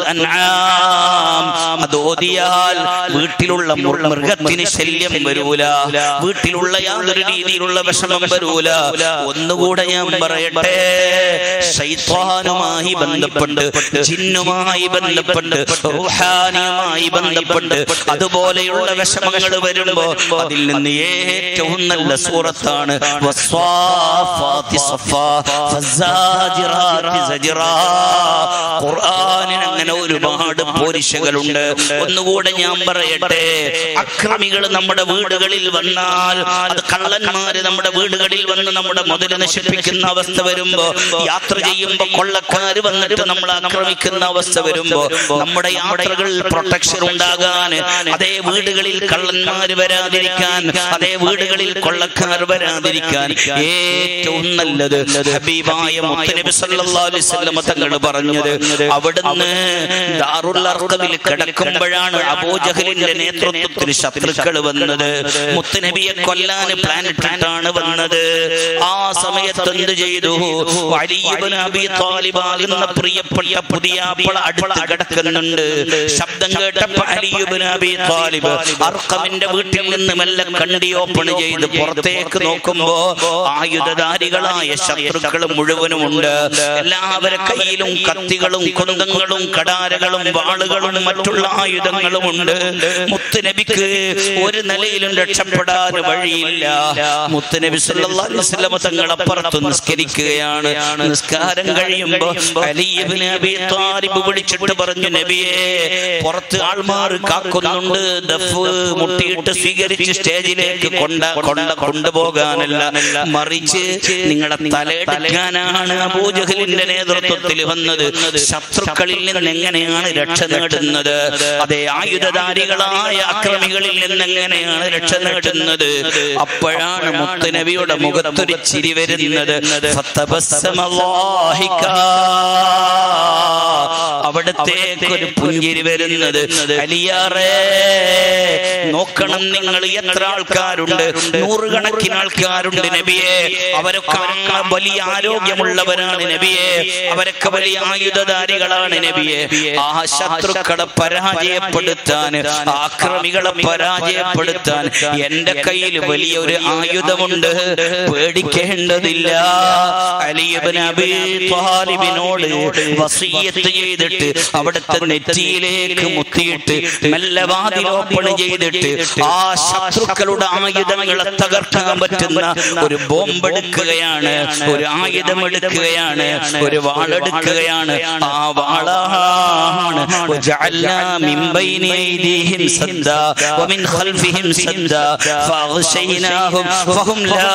അൻആം അത് ഓതിയാൽ വീട്ടിലുള്ള മുർ- മൃഗത്തിന് ശല്യം വരൂല വീട്ടിലുള്ള യാതൊരു രീതിയിലുള്ള വിഷമം വരൂല ഒന്നുകൂടെ ഞാൻ പറയട്ടെ ശൈത്വാനുമായി ബന്ധപ്പെട്ട് ജിന്നുമായി ബന്ധപ്പെട്ട് റുഹാനിയുമായി ബന്ധപ്പെട്ട് അതുപോലെയുള്ള വിഷമങ്ങൾ വരുമ്പോ അതിൽ നിന്ന് ഏറ്റവും നല്ല സൂറത്താണ് വസ്വാഫാത്തി സഫാ, ഫസ്സാജിറാത്തി സജ്റാ. ഖുർആനിന് അങ്ങനെ ഒരുപാട് പോരിശകളുണ്ട് ഒന്നുകൂടെ ഞാൻ പറയട്ടെ അക്രമികൾ നമ്മുടെ വീടുകളിൽ വന്നാൽ അത് കള്ളന്മാര് നമ്മുടെ വീടുകളിൽ വന്ന് നമ്മുടെ മുതൽ നശിപ്പിക്കുന്ന അവസ്ഥ വരുമ്പോ യാത്ര ചെയ്യുമ്പോ കൊള്ളക്കാര് വന്നിട്ട് നമ്മൾ ആക്രമിക്കുന്ന അവസ്ഥ വരുമ്പോ നമ്മുടെ യാത്രകളിൽ പ്രൊട്ടക്ഷൻ ഉണ്ടാകാൻ അതേ വീടുകളിൽ കള്ളന്മാര് വരാതിരിക്കാൻ അതേ വീടുകളിൽ കൊള്ളക്കാർ വരാതിരിക്കാൻ ഏറ്റവും നല്ലത് ഹബീബായ മുത്തനബി സല്ലല്ലാഹു അലൈഹി വസല്ലം തങ്ങൾ പറഞ്ഞത് അവിടുന്ന് ദാറുൽ അർഖമിൽ കിടക്കുമ്പോഴാണ് അബൂജഹലിന്റെ നേതൃത്വത്തിൽ ശത്രുക്കൾ വന്നത് മുത്തനബിയെ കൊല്ലാൻ പ്ലാൻ ഇട്ടിട്ടാണ് വന്നത് ആ സമയത്ത് എന്ത് ചെയ്തു അലി ഇബ്നു അബി താലിബ് ആകുന്ന പ്രിയപ്പെട്ട പുതിയ അടുത്ത് കിടക്കുന്നുണ്ട് ശബ്ദം കേട്ടപ്പോ അലി ഇബ്നു അബി താലിബ് അർഖമിന്റെ വീട്ടിൽ നിന്ന് മെല്ലെ കണ്ടി ഓപ്പൺ ചെയ്ത് പുറത്തേക്ക് നോക്കുമ്പോ ആയുധധാരികളായ ശത്രുക്കൾ മുഴുവനുമുണ്ട് എല്ലാവരുടെ കയ്യിലും കത്തികളും കുന്തങ്ങളും കടാരകളും വാളുകളും മറ്റുള്ള ആയുധങ്ങളും ഉണ്ട് മുത്തുനബിക്ക് ഒരു നിലയിലും രക്ഷപ്പെടാൻ വഴിയില്ല മുത്തുനബി സല്ലല്ലാഹു അലൈഹി വസല്ലം തങ്ങൾ അപ്പുറത്ത് നിസ്കരിക്കുകയാണ് നിസ്കാരം കഴിയുമ്പോ അലി ഇബ്നു അബി താലിബ് വിളിച്ചിട്ട് പറഞ്ഞു നബിയെ പുറത്ത് ആൾമാർ കാക്കുന്നുണ്ട് ദഫ് മുട്ടിയിട്ട് സ്വീകരിച്ച് സ്റ്റേജിലേക്ക് കൊണ്ട കൊണ്ട കൊണ്ടുപോകാനല്ല മറിച്ച് നിങ്ങളെ തലയെടുക്കാനാണ് അബൂജഹലിന്റെ നേതൃത്വത്തിൽ വന്നത് ശത്രുക്കളിൽ നിന്ന് എങ്ങനെയാണ് രക്ഷ നേടുന്നത് അതേ ആയുധധാരികളായ അക്രമികളിൽ നിന്ന് എങ്ങനെയാണ് രക്ഷ നേടുന്നത് അപ്പോഴാണ് മുത്തുനബിയുടെ മുഖത്തൊരു ചിരി വരുന്നത് ഫത്തബസ്സമ ളാഹികാ. അവിടത്തേക്ക് ഒരു പുഞ്ചിരി വരുന്നത് അലിയാറേ നോക്കണം നിങ്ങൾ എത്ര ആൾക്കാരുണ്ട് നൂറുകണക്കിന് ആൾക്കാരുണ്ട് നബിയെ അവരൊക്കെ അങ്ങ് വലിയ ആരോഗ്യമുള്ളവരാണ് നബിയെ അവരൊക്കെ വലിയ ആയുധധാരികളാണ് നബിയെ ആ ശത്രുക്കളെ പരാജയപ്പെടുത്താൻ ആക്രമികളെ പരാജയപ്പെടുത്താൻ എന്റെ കയ്യിൽ വലിയൊരു ആയുധമുണ്ട് പേടിക്കേണ്ടതില്ല അലിയബൻ അബി ത്വാലിബിനോട് വസീയത്ത് ചെയ്തിട്ട് അവിടുത്തെ നെറ്റിയിലേക്ക് മുത്തിയിട്ട് മെല്ലെ വാതിൽ ഓപ്പൺ ചെയ്തിട്ട് ആ ശത്രുക്കളുടെ ആയുധങ്ങളെ തകർക്കാൻ പറ്റുന്ന ഒരു ബോംബ് എടുക്കുകയാണ് ഒരു ആയുധം എടുക്കുകയാണ് ഒരു വാളെടുക്കുകയാണ് ആ വാളാണ് وجعلنا من بين أيديهم سدا ومن خلفهم سدا فأغشيناهم فهم لا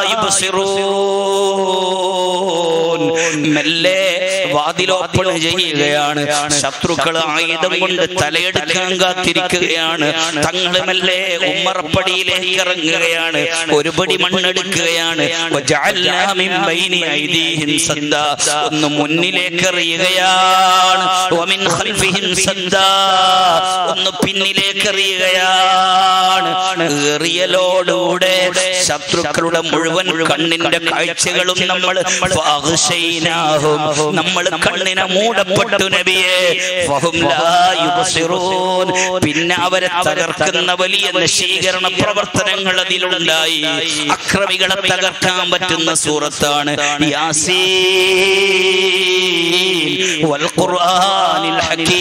يبصرون മെല്ലെ വാതിൽ ഓപ്പൺ ചെയ്യുകയാണ് ശത്രുക്കൾ ആയുധം കൊണ്ട് തലയെടുക്കാൻ കാത്തിരിക്കുകയാണ് തങ്ങൾ മെല്ലെ ഉമ്മറപ്പടിയിലേക്ക് ഇറങ്ങുകയാണ് ഒരു പടി മണ്ണെടുക്കുകയാണ് വജഅൽനാ മിൻ ബൈനി ഐദീഹിം സദ്ദാ. ഒന്ന് മുന്നിലേക്ക് എറിയുകയാണ് വമിൻ ഖൽഫിഹിം സദ്ദാ. ഒന്ന് പിന്നിലേക്ക് എറിയുകയാണ് എറിയലോടുകൂടെ ശത്രുക്കളുടെ മുഴുവൻ കണ്ണിന്റെ കാഴ്ചകളും നമ്മൾ ഫഅഗ്ശൈനാഹും. നമ്മൾ കണ്ണിനെ മൂടപ്പെട്ടു നബിയെ ഫഹും ലാ യുബ്സിറൂൻ. പിന്നെ അവരെ തകർക്കുന്ന വലിയ നശീകരണ പ്രവർത്തനങ്ങൾ അതിലുണ്ടായി അക്രമികളെ തകർക്കാൻ പറ്റുന്ന സൂറത്താണ് യാസീൻ വൽ ഖുർആനിൽ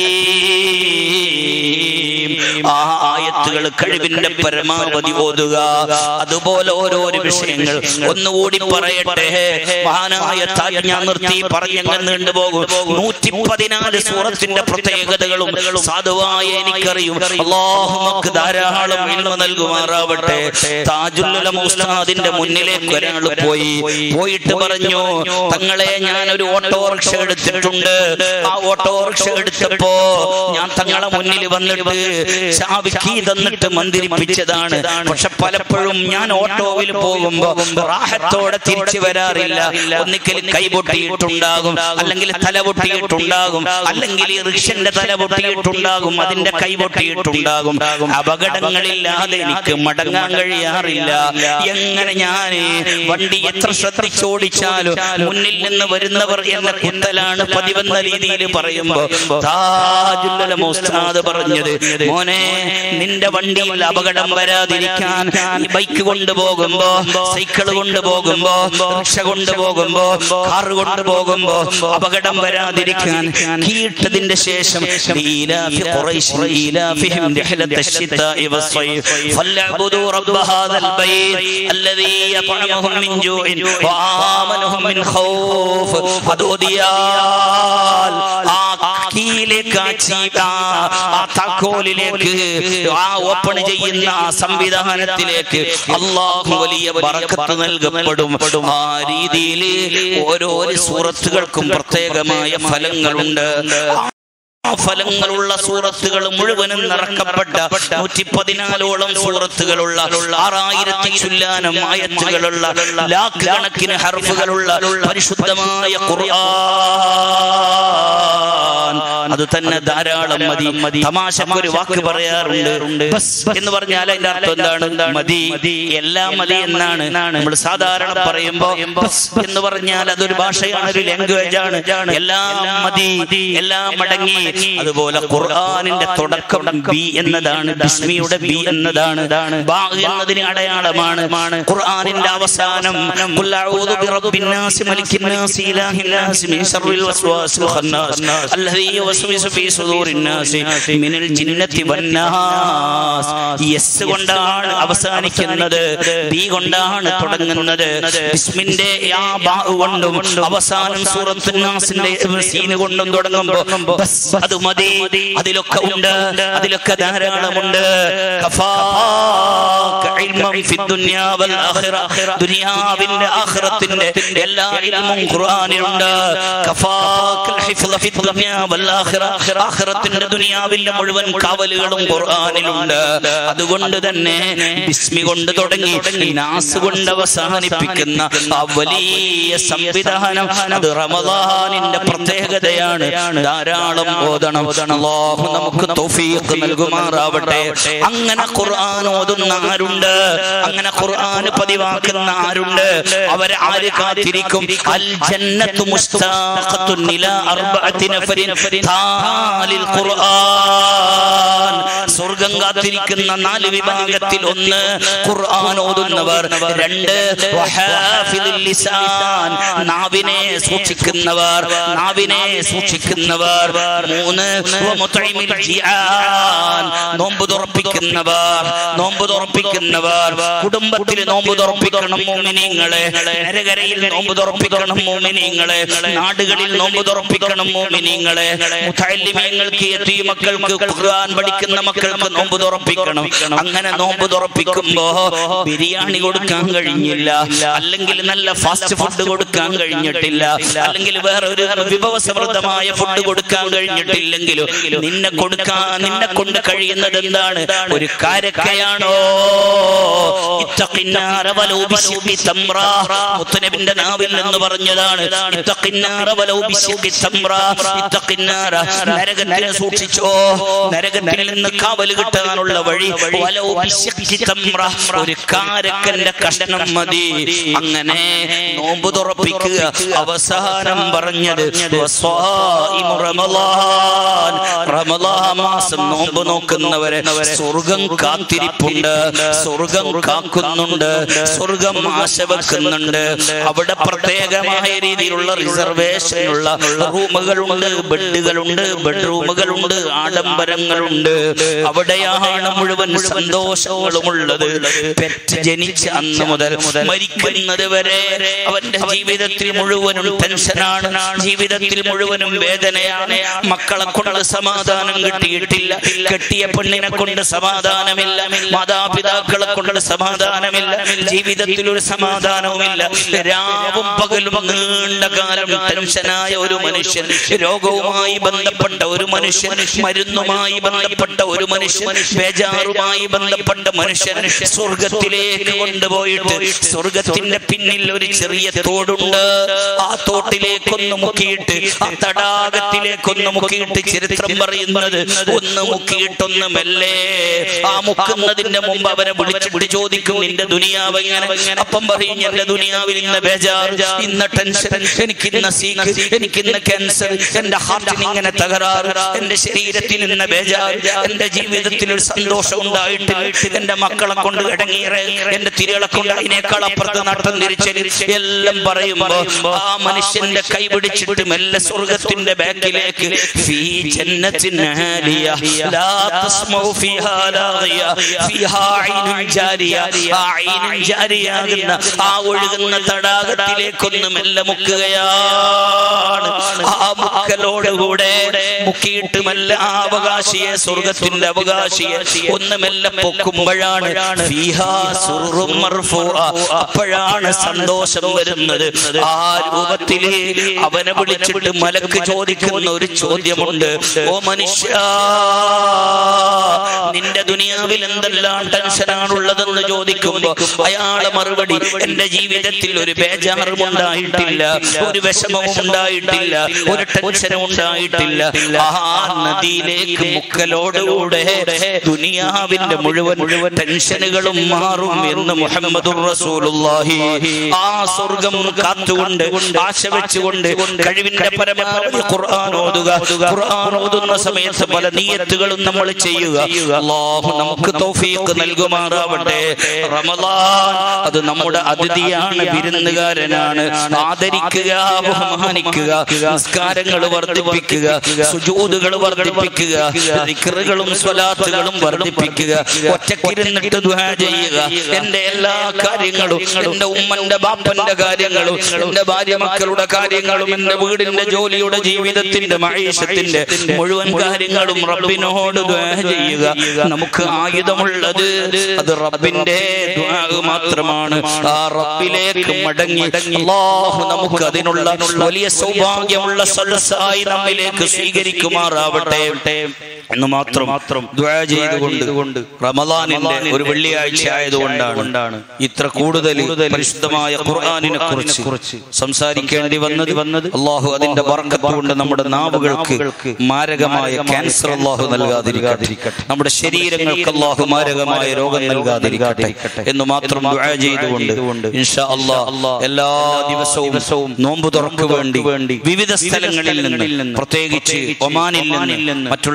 ഹകീം ആ ആയത്തുകൾ കഴിവിന്റെ പരമാവധി ഓതുക അതുപോലെ ഓരോരോ വിഷയങ്ങൾ ഒന്നുകൂടി പറയട്ടെ മഹാനായ താജ് ഞാൻ നിർത്തി പറഞ്ഞങ്ങ് നീണ്ടുപോകും നൂറ്റി പതിനാല് സൂറത്തിന്റെ പ്രത്യേകതകളും സാധുവായ എനിക്കറിയും അള്ളാഹു നമുക്ക് ധാരാളം ഇൽമ നൽകുമാറാവട്ടെ താജുല്ലുലമ ഉസ്താദിന്റെ മുന്നിലേക്ക് ഒരാൾ പോയി പോയിട്ട് പറഞ്ഞു തങ്ങളെ ഞാൻ ഒരു ഓട്ടോറിക്ഷ എടുത്തിട്ടുണ്ട് ആ ഓട്ടോറിക്ഷ എടുത്തപ്പോ ഞാൻ തങ്ങളെ മുന്നിൽ വന്നിട്ട് ചാവി കീ തന്നിട്ട് മന്ദിരിപ്പിച്ചതാണ് പക്ഷെ പലപ്പോഴും ഞാൻ ഓട്ടോയിൽ പോകുമ്പോ റാഹത്തോടെ തിരിച്ചു വരാറില്ല ഒന്നിക്കൽ കൈപൊട്ടിയിട്ടുണ്ടാകും അല്ലെങ്കിൽ തല പൊട്ടിയിട്ടുണ്ടാകും അല്ലെങ്കിൽ ഈ റിക്ഷന്റെ തല പൊട്ടിയിട്ടുണ്ടാകും അതിന്റെ കൈ പൊട്ടിയിട്ടുണ്ടാകും അപകടങ്ങളില്ലാതെ എനിക്ക് മടങ്ങാൻ കഴിയാറില്ല എങ്ങനെ ഞാൻ വണ്ടി എത്ര ശ്രദ്ധിച്ചോടിച്ചാലും മുന്നിൽ നിന്ന് വരുന്നവർ എന്നെ കുത്തലാണ് പതിവെന്ന രീതിയിൽ പറയുമ്പോ താജുല്ലുലമ ഉസ്താദ് പറഞ്ഞത് മോനെ നിന്റെ വണ്ടിയിൽ അപകടം വരാതിരിക്കാൻ ഈ ബൈക്ക് കൊണ്ടുപോകുമ്പോ സൈക്കിൾ കൊണ്ടുപോകുമ്പോ റിക്ഷ കൊണ്ടുപോകുമ്പോ കാർ കൊണ്ടുപോകുമ്പോ അപകടം വരാതിരിക്കാൻ കീട്ടതിന്റെ ശേഷം لإيلاف قريش إيلافهم رحلة الشتاء والصيف فليعبدوا رب هذا البيت الذي يطعمهم من جوع وآمنهم من خوف അതോദിയാൽ ആ കീയിലേക്ക് ആ ചീ- ആ- ആ താക്കോലിലേക്ക് ആ ഓപ്പൺ ചെയ്യുന്ന ആ സംവിധാനത്തിലേക്ക് അള്ളാഹു വലിയ ബറക്കത്ത് നൽകപ്പെടും ആ രീതിയിൽ ഓരോരോ സൂറത്തുകൾക്കും പ്രത്യേകമായ ഫലങ്ങളുണ്ട് ആ ഫലങ്ങളുള്ള സൂറത്തുകൾ മുഴുവനും നിറക്കപ്പെട്ട നൂറ്റി പതിനാലോളം സൂറത്തുകളുള്ള ആറായിരത്തി ചുല്ലാനം ആയത്തുകളുള്ള ലാക്ക് കണക്കിന് ഹർഫുകളുള്ള പരിശുദ്ധമായ ഖുർആൻ അത് തന്നെ ധാരാളം മതി മതി തമാശക്ക് ഒരു വാക്ക് പറയാറുണ്ട് ബസ് എന്ന് പറഞ്ഞാൽ അതിന്റെ അർത്ഥം എന്താണ് മതി എല്ലാം മതി എന്നാണ് നമ്മൾ സാധാരണ പറയുമ്പോ ബസ് എന്ന് പറഞ്ഞാൽ അതൊരു ഭാഷയാണ് ഒരു ലാംഗ്വേജ് ആണ് എല്ലാം മതി എല്ലാം അടങ്ങി അതുപോലെ ഖുർആനിന്റെ തുടക്കം ബി എന്നതാണ് ബിസ്മിയുടെ ബി എന്നതാണ് ബാ എന്നതിന് അടയാളമാണ് ഖുർആനിന്റെ അവസാനം ഖുൽ അഊദു ബിറബ്ബിൻ നാസ് മലിക്കിൻ നാസ് ഇലാഹിൻ നാസ് മിൻ ശർറിൽ വസ്വാസിൽ ഖന്നാസ് അല്ലദീ യുവസ്വിസു ഫീ സുദൂരിൻ നാസ് മിനൽ ജിന്നത്തി വന്നാസ് യെസ് കൊണ്ടാണ് അവസാനിക്കുന്നത് ബി കൊണ്ടാണ് തുടങ്ങുന്നത് ബിസ്മിന്റെ യാ ബാ കൊണ്ടും അവസാനം സൂറത്തുൻ നാസിന്റെ സീന് കൊണ്ടും തുടങ്ങുമ്പോൾ ബസ് അത് മതി അതിലൊക്കെ ഉണ്ട് അതിലൊക്കെ ധാരാളമുണ്ട് കഫാക ഇൽമം ഫി ദുനിയാ വൽ ആഖിറ ദുനിയാവിന്റെ ആഖിറത്തിന്റെ എല്ലാ ഇൽമും ഖുർആനിലുണ്ട് കഫാക ഹിഫ്ള ഫി ദുനിയാ വൽ ആഖിറ ആഖിറത്തിന്റെ ദുനിയാവിന്റെ മുഴുവൻ കാവലുകളും ഖുർആനിലുണ്ട് അതുകൊണ്ട് തന്നെ ബിസ്മി കൊണ്ട് തുടങ്ങി നാസ് കൊണ്ട് അവസാനിപ്പിക്കുന്ന ആ വലിയ സംവിധാനം അത് റമദാനിന്റെ പ്രത്യേകതയാണ് ധാരാളം ഓതണം അല്ലാഹു നമുക്ക് തൗഫീഖ് നൽകുമാറാവട്ടെ അങ്ങനെ ഖുർആൻ ഓതുന്ന ആരുണ്ട് അങ്ങനെ ഖുർആൻ പതിവാക്കുന്ന ആരുണ്ട് അവരെ ആര് കാത്തിരിക്കും അൽ ജന്നത്തു മുസ്താഖത്തുൻ ഇലാ അർബഅത്തി നഫരിൻ താലിൽ ഖുർആൻ സ്വർഗ്ഗ സ്വർഗം കാത്തിരിക്കുന്ന നാല് വിഭാഗത്തിൽ ഒന്ന് ഖുർആൻ ഓതുന്നവർ രണ്ട് വഹാഫിദുൽ ലിസാൻ നാവിനെ സൂക്ഷിക്കുന്നവർ നാവിനെ സൂക്ഷിക്കുന്നവർ മൂന്ന് വമുത്ഇമിൽ ജിആൻ നോമ്പ് തുറപ്പിക്കുന്നവർ നോമ്പ് തുറപ്പിക്കുന്നവർ കുടുംബത്തിൽ നോമ്പ് തുറപ്പിക്കണം മോമിനിങ്ങളെ നരകരയിൽ നോമ്പ് തുറപ്പിക്കണം മോമിനിങ്ങളെ നാടുകളിൽ നോമ്പ് തുറപ്പിക്കണം മോമിനിങ്ങളെ മുത്തല്ലിമീങ്ങൾക്ക് എത്തി മക്കൾക്ക് ഖുർആൻ പഠിക്കുന്ന മക്കൾക്ക് നോമ്പ് തുറപ്പിക്കണം അങ്ങനെ നോമ്പ് തുറപ്പിക്കുമ്പോ ബിരിയാണി കൊടുക്കാൻ കഴിഞ്ഞില്ല അല്ലെങ്കിൽ നല്ല ഫാസ്റ്റ് ഫുഡ് കൊടുക്കാൻ കഴിഞ്ഞിട്ടില്ല അല്ലെങ്കിൽ വേറെ ഒരു വിഭവസമൃദ്ധമായ ഫുഡ് കൊടുക്കാൻ കഴിഞ്ഞിട്ടില്ലെങ്കിലും നിന്നെ കൊടുക്കാൻ നിന്നെ കൊണ്ട് കഴിയുന്നത് എന്താണ് ഒരു കാരക്കയാണോ ഇത്തഖിന്നാറ വലൗ ബിശിഖി തംറ. മുത്തുനബിന്റെ നാവിൽ നിന്ന് പറഞ്ഞതാണ് ഇത്തഖിന്നാറ വലൗ ബിശിഖി തംറ. ഇത്തഖിന്നാറ. നരകത്തിനെ സൂക്ഷിച്ചോ നരകത്തിൽ നിന്ന് കാവൽ കിട്ടാനുള്ള വഴി വലൗ ബിശിഖി തംറ. ഒരു കാരക്കന്റെ കഷ്ണം മതി അങ്ങനെ നോമ്പ് തുറപ്പിക്കുക അവസാനം പറഞ്ഞത് വസ്വാഇമു റമളാൻ. റമളാൻ മാസം നോമ്പ് നോക്കുന്നവരെ സ്വർഗം കാത്തിരിപ്പുണ്ട് സ്വർഗം കാക്കുന്നുണ്ട് സ്വർഗം ആശ വെക്കുന്നുണ്ട് അവിടെ പ്രത്യേകമായ രീതിയിലുള്ള റിസർവേഷൻ ഉള്ള റൂമുകളുണ്ട് ബെഡുകളുണ്ട് ബെഡ്റൂമുകളുണ്ട് ആഡംബരങ്ങളുണ്ട് അവിടെയാണ് മുഴുവൻ സന്തോഷങ്ങളുമുള്ളത് പെറ്റ് ജനിച്ച അന്ന് മുതൽ മരിക്കുന്നത് വരെ അവന്റെ ജീവിതത്തിൽ മുഴുവനും ടെൻഷനാണ് ജീവിതത്തിൽ മുഴുവനും വേദനയാണ് മക്കളെ കൊണ്ട് സമാധാനം കിട്ടിയിട്ടില്ല കെട്ടിയ പെണ്ണിനെ കൊണ്ട് സമാധാനമില്ല മാതാപിതാക്കളെ കൊണ്ട് സമാധാനമില്ല ജീവിതത്തിൽ ഒരു സമാധാനവുമില്ല രാവും പകലും നീണ്ട കാലം ടെൻഷനായ ഒരു മനുഷ്യൻ രോഗവുമായി ബന്ധപ്പെട്ട ഒരു മനുഷ്യൻ മരുന്നുമായി ബന്ധപ്പെട്ട ഒരു മനുഷ്യൻ ബേജാറുമായി ബന്ധപ്പെട്ട മനുഷ്യൻ സ്വർഗത്തിലേക്ക് കൊണ്ടുപോയിട്ട് സ്വർഗത്തിന്റെ പിന്നിൽ ഒരു ചെറിയ തോടുണ്ട് ആ തോട്ടിലേക്കൊന്ന് മുക്കിയിട്ട് ആ തടാകത്തിലേക്കൊന്ന് മുക്കിയിട്ട് ചരിത്രം പറയുന്നത് ഒന്ന് മുക്കിയിട്ടൊന്ന് മെല്ലെ ആ മുക്കുന്നതിന്റെ മുമ്പ് അവനെ വിളിച്ചിട്ട് ചോദിക്കും നിന്റെ ദുനിയാവ് എങ്ങനെ അപ്പം പറയും എന്റെ ദുനിയാവിൽ ഇന്ന് ബേജാർ ഇന്ന് ടെൻഷൻ എനിക്ക് ഇന്ന് സീക്ക് എനിക്ക് ഇന്ന് ക്യാൻസർ എന്റെ ഹാർട്ടിന് ഇങ്ങനെ തകരാറ് എന്റെ ശരീരത്തിൽ ഇന്ന് ബേജാർ എന്റെ ജീവിതത്തിൽ ഒരു സന്തോഷം ഉണ്ടായിട്ട് എന്റെ മക്കളെ കൊണ്ട് ഇടങ്ങിയേറെ എന്റെ തിരികളെ കൊണ്ട് അതിനേക്കാൾ അപ്പുറത്ത് നട്ടം തിരിച്ച് എല്ലാം പറയുമ്പോ ആ മനുഷ്യന്റെ കൈ പിടിച്ചിട്ട് മെല്ലെ സ്വർഗത്തിന്റെ ബാക്കിലേക്ക് ഫീ ജന്നത്തിൻ ആലിയ ലാ തസ്മഉ ഫീഹാ ലാഗിയ ഫീഹാ ഐനുൻ ജാരിയ ആ ഐനുൻ ജാരിയാകുന്ന ആ ഒഴുകുന്ന തടാകത്തിലേക്കൊന്ന് മെല്ലെ മുക്കുകയാണ് ആ മുക്കലോടുകൂടെ മുക്കിയിട്ട് മെല്ലെ ആ അവകാശിയെ സ്വർഗത്തിന്റെ അവകാശിയെ ഒന്ന് മെല്ലെ പൊക്കുമ്പോഴാണ് ഫീഹാ സുറുറും മർഫൂഅ. അപ്പോഴാണ് സന്തോഷം വരുന്നത് ആ രൂപത്തില് അവനെ വിളിച്ചിട്ട് മലക്ക് ചോദിക്കുന്ന ഒരു ചോദ്യമുണ്ട് ഓ മനുഷ്യ നിന്റെ ദുനിയാവിൽ എന്തെല്ലാം ടെൻഷനാണുള്ളതെന്ന് ചോദിക്കുമ്പോ അയാളെ മറുപടി എന്റെ ജീവിതത്തിൽ ഒരു ബേജാറും ഉണ്ടായിട്ടില്ല ഒരു വിഷമവും ഉണ്ടായിട്ടില്ല ഒരു ടെൻഷനും ഉണ്ടായിട്ടില്ല ആ നദിയിലേക്ക് മുക്കലോടുകൂടെ ദുനിയാവിന്റെ മുഴുവൻ മുഴുവൻ ടെൻഷനുകളും മാറും എന്ന് മുഹമ്മദ് റസൂലുള്ളാഹി ആ സ്വർഗം കാത്തുകൊണ്ട് ആശ വെച്ചുകൊണ്ട് കഴിവിന്റെ പരമാവധി ഖുർആൻ ഓതുക ഖുർആൻ ഓതുന്ന സമയത്ത് പല നീയത്തുകളും നമ്മൾ ചെയ്യുക അല്ലാഹു നമുക്ക് തൗഫീഖ് നൽകുമാറാവട്ടെ റമളാൻ അത് നമ്മുടെ അതിഥിയാണ് വിരുന്നുകാരനാണ് ആദരിക്കുക ബഹുമാനിക്കുക നിസ്കാരങ്ങൾ വർദ്ധിപ്പിക്കുക സുജൂദുകൾ വർദ്ധിപ്പിക്കുക ദിക്റുകളും സ്വലാത്തുകളും വർദ്ധിപ്പിക്കുക ഒറ്റക്കിരുന്നിട്ട് ദുആ ചെയ്യുക എന്റെ എല്ലാ കാര്യങ്ങളും എന്റെ ഉമ്മന്റെ ബാപ്പന്റെ കാര്യങ്ങളും എന്റെ ഭാര്യ മക്കളുടെ കാര്യങ്ങളും എന്റെ വീടിന്റെ ജോലിയുടെ ജീവിതത്തിന്റെ മഹേഷത്തിന്റെ മുഴുവൻ കാര്യങ്ങളും റബ്ബിനോട് ദുആ ചെയ്യുക നമുക്ക് ആയുധമുള്ളത് അത് റബ്ബിന്റെ ദുആ മാത്രമാണ് ആ റബ്ബിലേക്ക് മടങ്ങി അല്ലാഹു നമുക്ക് അതിനുള്ള വലിയ സൗഭാഗ്യമുള്ള സദസ്സായി നമ്മിലേക്ക് സ്വീകരിക്കുമാറാവട്ടെ എന്ന് മാത്രം മാത്രം ദുആ ചെയ്തുകൊണ്ട് റമദാനിന്റെ ഒരു വെള്ളിയാഴ്ച ആയതുകൊണ്ടാണ് ഇത്ര കൂടുതൽ പരിശുദ്ധമായ ഖുർആനിനെ കുറിച്ച് സംസാരിക്കേണ്ടി വന്നത് വന്നത് അള്ളാഹു അതിന്റെ ബർക്കത്ത് കൊണ്ട് നമ്മുടെ നാവുകൾക്ക് മാരകമായ ക്യാൻസർ അള്ളാഹു നൽകാതിരിക്കട്ടെ നമ്മുടെ ശരീരങ്ങൾക്ക് അള്ളാഹു മാരകമായ രോഗം നൽകാതിരിക്കട്ടെ എന്ന് മാത്രം ദുആ ചെയ്തുകൊണ്ട് ഇൻഷാ അല്ലാഹ് എല്ലാ ദിവസവും നോമ്പ് തുറക്ക് വേണ്ടി വേണ്ടി വിവിധ സ്ഥലങ്ങളിൽ നിന്ന് പ്രത്യേകിച്ച് ഒമാനിൽ നിന്ന് മറ്റുള്ള ഭാഗങ്ങളിൽ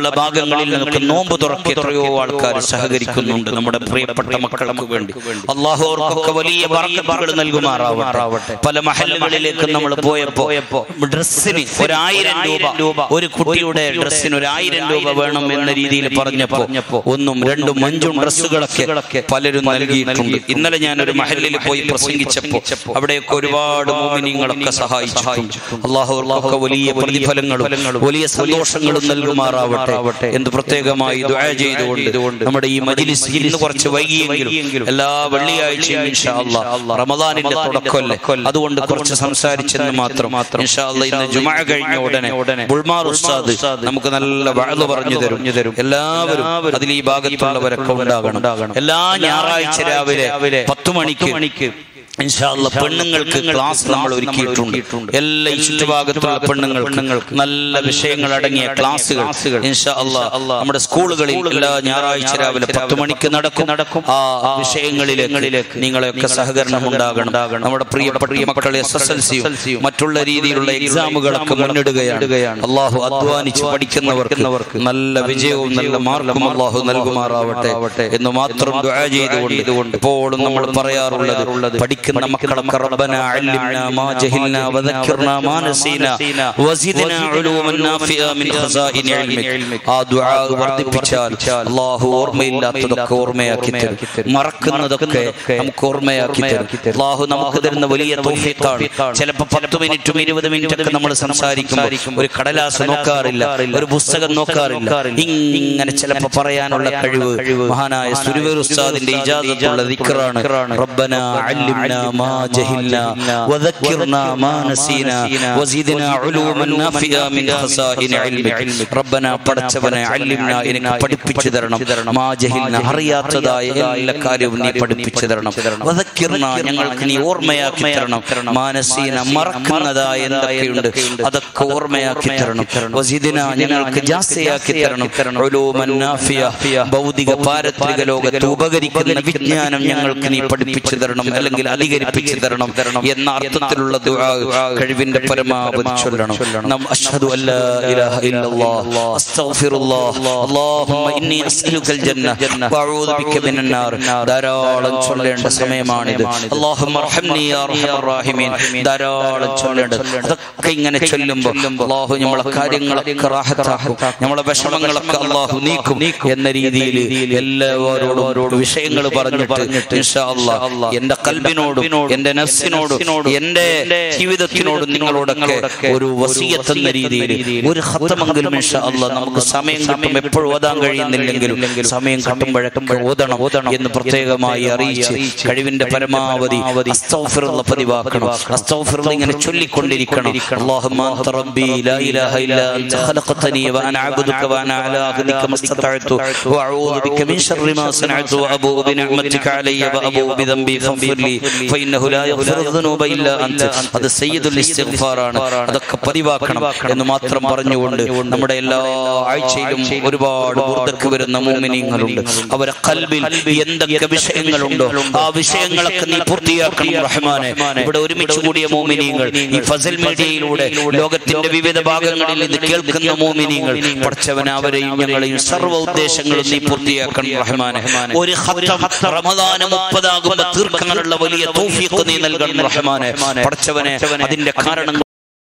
ഭാഗങ്ങളിൽ നമുക്ക് നോമ്പ് തുറക്കി എത്രയോ ആൾക്കാർ സഹകരിക്കുന്നുണ്ട് നമ്മുടെ പ്രിയപ്പെട്ട മക്കൾക്ക് വേണ്ടി അള്ളാഹു അവർക്കൊക്കെ വലിയ ബർക്കത്തുകൾ നൽകുമാറാവട്ടെ പല മഹലുകളിലേക്ക് നമ്മൾ പോയപ്പോ ഡ്രസ്സിന് ഒരായിരം രൂപ ഒരു കുട്ടിയുടെ ഡ്രസ്സിന് ഒരായിരം രൂപ വേണം എന്ന രീതിയിൽ പറഞ്ഞപ്പോ ഒന്നും രണ്ടും അഞ്ചും ഡ്രസ്സുകളൊക്കെ പലരും നൽകിയിട്ടുണ്ട് ഇന്നലെ ഞാൻ ഒരു മഹലിൽ പോയി പ്രസംഗിച്ചപ്പോ അവിടെയൊക്കെ ഒരുപാട് മോമിനിങ്ങളൊക്കെ സഹായിച്ചിട്ടുണ്ട് അള്ളാഹു അവർക്കൊക്കെ വലിയ പ്രതിഫലങ്ങളും വലിയ സന്തോഷങ്ങളും നൽകുമാറാവട്ടെ എന്ന് പ്രത്യേകമായി ദുആ ചെയ്തുകൊണ്ട് നമ്മുടെ ഈ മജ്ലിസ് ഇന്ന് കുറച്ച് വൈകിയെങ്കിലും എല്ലാ വെള്ളിയാഴ്ചയും ഇൻഷാ അല്ലാഹ് റമദാനിന്റെ തുടക്കമല്ലേ അതുകൊണ്ട് കുറച്ച് സംസാരിച്ചെന്ന് മാത്രം ഇൻഷാ അല്ലാഹ് ഇന്ന് ജുമഅ കഴിഞ്ഞ ഉടനെ ബുൾമാർ ഉസ്താദ് നമുക്ക് നല്ല വഅദ് പറഞ്ഞു തരും എല്ലാവരും അതിൽ ഈ ഭാഗത്തുള്ളവരൊക്കെ ഉണ്ടാകണം എല്ലാ ഞായറാഴ്ച രാവിലെ പത്ത് മണിക്ക് ഇൻഷാല്ല പെണ്ണുങ്ങൾക്ക് ക്ലാസ് നമ്മൾ ഒരുക്കിയിട്ടുണ്ട് എല്ലാ ഈ ചുറ്റുഭാഗത്തുള്ള പെണ്ണുങ്ങൾക്ക് നല്ല വിഷയങ്ങൾ അടങ്ങിയ ക്ലാസ്സുകൾ ഇൻഷാ അല്ലാ നമ്മുടെ സ്കൂളുകളിൽ എല്ലാ ഞായറാഴ്ച രാവിലെ പത്ത് മണിക്ക് നടക്കും നടക്കും ആ വിഷയങ്ങളിലേക്ക് നിങ്ങളെയൊക്കെ സഹകരണം ഉണ്ടാകണം നമ്മുടെ പ്രിയപ്പെട്ട മക്കളെ എസ് എസ് എൽ സിയും മറ്റുള്ള രീതിയിലുള്ള എക്സാമുകളൊക്കെ മുന്നിടുകയാണ് അള്ളാഹു അധ്വാനിച്ച് പഠിക്കുന്നവർക്ക് നല്ല വിജയവും നല്ല മാർക്കും അള്ളാഹു നൽകുമാറാവട്ടെ എന്ന് മാത്രം ദുആ ചെയ്തുകൊണ്ട് എപ്പോഴും നമ്മൾ പറയാറുള്ളത് പഠിക്കുന്ന മക്കളൊക്കെ റബ്ബന അല്ലിംനാ മാ ജഹിൽനാ വദക്കിർനാ മാ നസീനാ വസിദ്നാ ഉലൂമൻ നാഫിഅ മിൻ ഖസാഇനി ഇൽമിക് ആ ദുആ വർദ്ധിപ്പിച്ചാൽ അല്ലാഹു ഓർമ്മയില്ലാത്തതൊക്കെ ഓർമ്മയാക്കി തരും മറക്കുന്നതൊക്കെ നമുക്ക് ഓർമ്മയാക്കി തരും അല്ലാഹു നമുക്ക് തരുന്ന വലിയ തൗഫീഖാണ് ചിലപ്പോൾ പത്ത് മിനിറ്റും ഇരുപത് മിനിറ്റ് ഒക്കെ നമ്മൾ സംസാരിക്കുമ്പോൾ ഒരു കടലാസ് നോക്കാറില്ല ഒരു പുസ്തകം നോക്കാറില്ല ഇങ്ങനെ ചിലപ്പോൾ പറയാനുള്ള കഴിവ് മഹാനായ സുരുവേർ ഉസ്താദിന്റെ ഇജാസത്തുള്ള ദിക്റാണ് റബ്ബന അല്ലിംനാ മാ ജഹിൽനാ വദക്കിർനാ മാ നസീനാ വസിദ്നാ ഉലൂമൻ നാഫിഅ മിൻ ഖസാഇനി ഇൽമിക് റബ്ബന പടച്ചവനെ അല്ലിംനാ എനിക്ക് പഠിപ്പിച്ചു തരണം മാ ജഹിൽനാ അറിയാത്തതായ എല്ലാ കാര്യവും നീ പഠിപ്പിച്ചു തരണം വദക്കിർനാ ഞങ്ങൾക്ക് നീ ഓർമ്മയാക്കി തരണം മാ നസീന മറക്കുന്നതായ എന്തൊക്കെയുണ്ട് അതൊക്കെ ഓർമ്മയാക്കി തരണം വസിദ്നാ ഞങ്ങൾക്ക് ജാസ്തിയാക്കി തരണം ഉലൂമൻ നാഫിയ ഭൗതിക പാരത്രിക ലോകത്ത് ഉപകരിക്കുന്ന വിജ്ഞാനം ഞങ്ങൾക്ക് നീ പഠിപ്പിച്ചു തരണം അല്ലെങ്കിൽ അധികരിപ്പിച്ചു തരണം എന്ന അർത്ഥത്തിലുള്ള ദുആ കഴിവിന്റെ പരമാവധി ചൊല്ലണം നാം അഷ്ഹദു അല്ലാ ഇലാഹ ഇല്ലല്ലാഹ് അസ്തഗ്ഫിറുല്ലാഹ് അല്ലാഹുമ്മ ഇന്നി അസ്അലുക്കൽ ജന്ന വഅഊദു ബിക മിനൻ നാർ ധാരാളം ചൊല്ലേണ്ട സമയമാണിത് അല്ലാഹുമ്മ അർഹംനി യാ അർഹമർ റഹീമീൻ ധാരാളം ചൊല്ലേണ്ടത് അതൊക്കെ ഇങ്ങനെ ചൊല്ലുമ്പോൾ അല്ലാഹു നമ്മളെ കാര്യങ്ങളൊക്കെ റാഹത്താക്കും നമ്മളെ വിഷമങ്ങളൊക്കെ അല്ലാഹു നീക്കും എന്ന രീതിയിൽ എല്ലാവരോടും വിഷയങ്ങൾ പറഞ്ഞിട്ട് ഇൻഷാ അല്ലാഹ് എന്റെ കൽബിനോടും എന്റെ നഫ്സിനോടും എന്റെ ജീവിതത്തിനോടും നിങ്ങളോടൊക്കെ ഒരു വസീയത്ത് എന്ന രീതിയിൽ ഒരു ഹത്തമെങ്കിലും ഇൻഷാ അല്ലാഹ് നമുക്ക് സമയം കിട്ടും എപ്പോഴും ഓതാൻ കഴിയുന്നില്ലെങ്കിലും സമയം കിട്ടുമ്പോഴൊക്കെ ഓതണം എന്ന് പ്രത്യേകമായി അറിയിച്ച് കഴിവിന്റെ പരമാവധി അസ്തഗ്ഫിറുള്ള പതിവാക്കണം അസ്തഗ്ഫിറുള്ള ഇങ്ങനെ ചൊല്ലിക്കൊണ്ടിരിക്കണം اللهم انت ربي لا اله الا انت خلقتني وانا عبدك وانا على عهدك ما استطعت واعوذ بك من شر ما صنعت وابوء بنعمتك علي وابوء بذنبي فاغفر لي فانه لا يغفر الذنوب الا انت അത് സയ്യിദുൽ ഇസ്തിഗ്ഫാറാണ് അതൊക്കെ പതിവാക്കണം എന്ന് മാത്രം പറഞ്ഞുകൊണ്ട് നമ്മുടെ എല്ലാ ആഴ്ചയിലും ഒരുപാട് ബുർദക്ക് വരുന്ന മോമിനിങ്ങളുണ്ട് അവരെ കൽബിൽ എന്തൊക്കെ വിഷയങ്ങളുണ്ടോ ആ വിഷയങ്ങളൊക്കെ നീ പൂർത്തിയാക്കണം റഹ്മാനെ ഇവിടെ ഒരുമിച്ച് കൂടിയ മോമിനിയങ്ങൾ ഈ ഫസൽ മീഡിയയിലൂടെ ലോകത്തിന്റെ വിവിധ ഭാഗങ്ങളിൽ ഇത് കേൾക്കുന്ന മോമിനിയങ്ങൾ പഠിച്ചവൻ അവരെയും ഞങ്ങളെയും സർവ്വ ഉദ്ദേശങ്ങളും നീ പൂർത്തിയാക്കണം റഹ്മാനെ ഒരു ഹത്തം റമദാന് മുപ്പതാകുമ്പോൾ തീർക്കാനുള്ള വലിയ തൗഫീഖ് നീ നൽകണം റഹ്മാനെ പഠിച്ചവനെ അതിന്റെ കാരണം